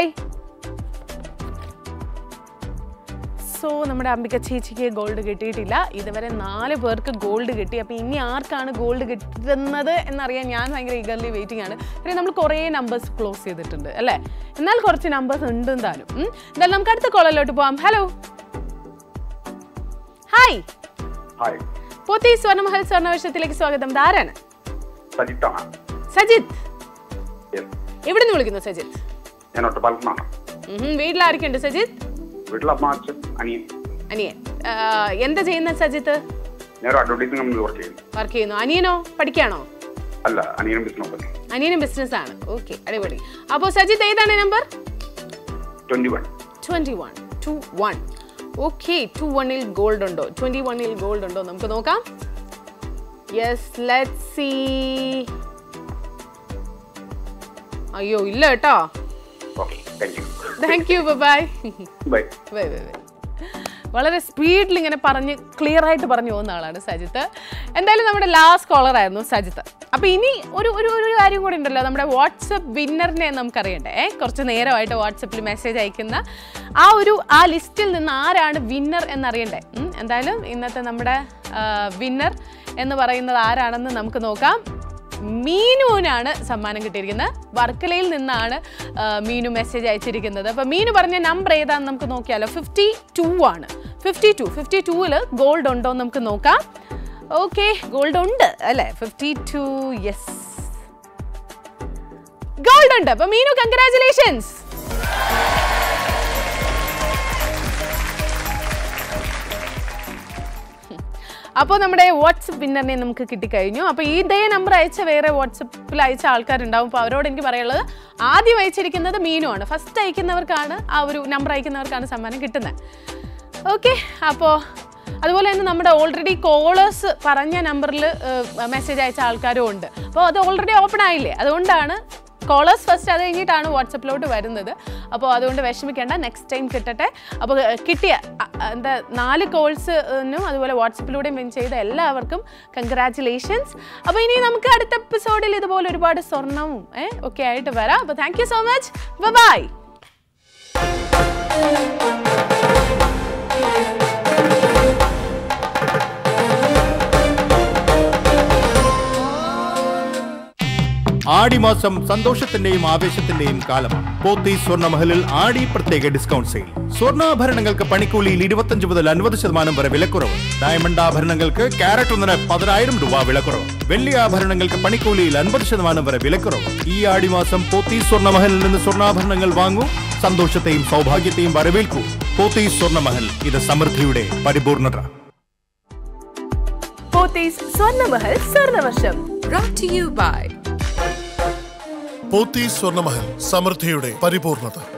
സോ നമ്മുടെ അംബിക ചേച്ചിക്ക് ഗോൾഡ് കിട്ടിയിട്ടില്ല ഇതുവരെ നാല് പേർക്ക് ഗോൾഡ് കിട്ടി അപ്പോൾ ഇനി ആർക്കാണ് ഗോൾഡ് കിട്ടുന്നത് എന്നറിയാൻ ഞാൻ ഭയങ്കര ഈഗർലി വെയിറ്റിംഗ് ആണ് പിന്നെ നമ്മൾ കുറേ നമ്പേഴ്സ് ക്ലോസ് ചെയ്തിട്ടുണ്ട് അല്ലേ എന്നാൽ കുറച്ച് നമ്പേഴ്സ് ഉണ്ട് എന്തായാലും ഉം. എന്തായാലും നമുക്ക് അടുത്ത കോളിലോട്ട് പോവാം ഹലോ ഹായ് ഹായ് പോത്തി സ്വർണ്ണമഹൽ സ്വർണ്ണവർഷത്തിലേക്ക് സ്വാഗതം ധാരാണ് സജിത്താണ് സജിത്ത് Yes. എവിടെ നിന്ന് വിളിക്കുന്നു സജിത്ത് ഞാൻ ഒറ്റപ്പാലത്തുനിന്നാണ് ഉം, വീട്ടിൽ ആരൊക്കെയുണ്ട് സജിത്ത് വീട്ടിൽ അമ്മ അച്ഛൻ അനിയൻ അനിയൻ ആ, എന്താ ചെയ്യുന്ന സജിത്ത് ഞാൻ ഒരു അഡ്വർടൈസിംഗ് കമ്പനി വർക്ക് ചെയ്യുന്നു വർക്ക് ചെയ്യുന്നു അനിയനോ പഠിക്കാണോ അല്ല അനിയനും ബിസിനസ് അനിയനും ബിസിനസ് ആണ് ഓക്കെ അടിപൊളി അപ്പോൾ സജിത്ത് ഏതാണ് number twenty one twenty one two one okay two വണ്ണിൽ ഗോൾഡ് ഉണ്ടോ ട്വന്റി വണ്ണിൽ ഗോൾഡ് ഉണ്ടോ നമുക്ക് നോക്കാം യെസ് ലെറ്റ് സി അയ്യോ ഇല്ല കേട്ടോ okay thank you thank you bye bye വേ വേ വേ വളരെ സ്പീഡിൽ ഇങ്ങനെ പറഞ്ഞ് ക്ലിയർ ആയിട്ട് പറഞ്ഞു പോകുന്ന ആളാണ് സജിത്ത് എന്തായാലും നമ്മുടെ ലാസ്റ്റ് കോളർ ആയിരുന്നു സജിത്ത് അപ്പോൾ ഇനി ഒരു ഒരു ഒരു കാര്യം കൂടി ഉണ്ടല്ലോ നമ്മുടെ വാട്സപ്പ് വിന്നറിനെ നമുക്കറിയണ്ടേ ഏ? കുറച്ച് നേരമായിട്ട് വാട്സപ്പിൽ മെസ്സേജ് അയക്കുന്ന ആ ഒരു ആ ലിസ്റ്റിൽ നിന്ന് ആരാണ് വിന്നർ എന്നറിയണ്ടേ ഉം, എന്തായാലും ഇന്നത്തെ നമ്മുടെ വിന്നർ എന്ന് പറയുന്നത് ആരാണെന്ന് നമുക്ക് നോക്കാം മീനുവിനാണ് സമ്മാനം കിട്ടിയിരിക്കുന്നത് വർക്കലയിൽ നിന്നാണ് ആ, മീനു മെസ്സേജ് അയച്ചിരിക്കുന്നത് അപ്പോൾ മീനു പറഞ്ഞ നമ്പർ ഏതാണെന്ന് നമുക്ക് നോക്കിയാലോ ഫിഫ്റ്റി ടു ആണ് ഫിഫ്റ്റി ടു ഫിഫ്റ്റി ടൂവിൽ ഗോൾഡ് ഉണ്ടോ എന്ന് നമുക്ക് നോക്കാം ഓക്കെ ഗോൾഡ് ഉണ്ട് അല്ലേ ഫിഫ്റ്റി ടു യെസ് ഗോൾഡ് ഉണ്ട് അപ്പൊ മീനു കൺഗ്രാചുലേഷൻസ് അപ്പോൾ നമ്മുടെ വാട്സപ്പ് വിന്നറിനെ നമുക്ക് കിട്ടിക്കഴിഞ്ഞു അപ്പോൾ ഇതേ നമ്പർ അയച്ച വേറെ വാട്സപ്പിൽ അയച്ച ആൾക്കാരുണ്ടാവും അപ്പോൾ അവരോട് എനിക്ക് പറയാനുള്ളത് ആദ്യം അയച്ചിരിക്കുന്നത് മീനു ആണ് ഫസ്റ്റ് അയക്കുന്നവർക്കാണ് ആ ഒരു നമ്പർ അയക്കുന്നവർക്കാണ് സമ്മാനം കിട്ടുന്നത് ഓക്കെ അപ്പോൾ അതുപോലെ തന്നെ നമ്മുടെ ഓൾറെഡി കോളേഴ്സ് പറഞ്ഞ നമ്പറിൽ മെസ്സേജ് അയച്ച ആൾക്കാരും ഉണ്ട് അപ്പോൾ അത് ഓൾറെഡി ഓപ്പൺ ആയില്ലേ അതുകൊണ്ടാണ് കോളേഴ്സ് ഫസ്റ്റ് അത് കഴിഞ്ഞിട്ടാണ് വാട്സപ്പിലോട്ട് വരുന്നത് അപ്പോൾ അതുകൊണ്ട് വിഷമിക്കേണ്ട നെക്സ്റ്റ് ടൈം കിട്ടട്ടെ അപ്പോൾ ഏഹ്, കിട്ടിയ അ- അ- എന്താ നാല് കോൾസിനും അതുപോലെ വാട്സപ്പിലൂടെയും വിൻ ചെയ്ത എല്ലാവർക്കും കൺഗ്രാറ്റുലേഷൻസ് അപ്പോൾ ഇനി നമുക്ക് അടുത്ത എപ്പിസോഡിൽ ഇതുപോലെ ഒരുപാട് സ്വർണവും ഏഹ്, ഒക്കെ ആയിട്ട് വരാം അപ്പോൾ thank you so much bye ആടിമാസം സന്തോഷത്തിന്റെയും ആവേശത്തിന്റെയും കാലമാണ് പോത്തി സ്വർണ്ണമഹലിൽ ആടി പ്രത്യേക ഡിസ്കൗണ്ട് സെയിൽ സ്വർണ്ണാഭരണങ്ങൾക്ക് പണിക്കൂലിയിൽ ഇരുപത്തഞ്ച് മുതൽ അൻപത് ശതമാനം വരെ വിലക്കുറവ് ഡയമണ്ട് ആഭരണങ്ങൾക്ക് ക്യാരറ്റ് ഒന്നിന് പതിനായിരം രൂപ വിലക്കുറവ് വെള്ളി ആഭരണങ്ങൾക്ക് പണിക്കൂലിയിൽ അൻപത് ശതമാനം വരെ വിലക്കുറവ് ഈ ആടിമാസം പോത്തി സ്വർണ്ണമഹലിൽ നിന്ന് സ്വർണ്ണാഭരണങ്ങൾ വാങ്ങൂ സന്തോഷത്തെയും സൗഭാഗ്യത്തെയും വരവേൽക്കൂ പോത്തി സ്വർണ്ണമഹൽ ഇത് സമൃദ്ധിയുടെ പരിപൂർണത Pothys സ്വർണ്ണമഹൽ സ്വർണ്ണവർഷം brought to you by Pothys സ്വർണ്ണമഹൽ സമൃദ്ധിയുടെ പരിപൂർണത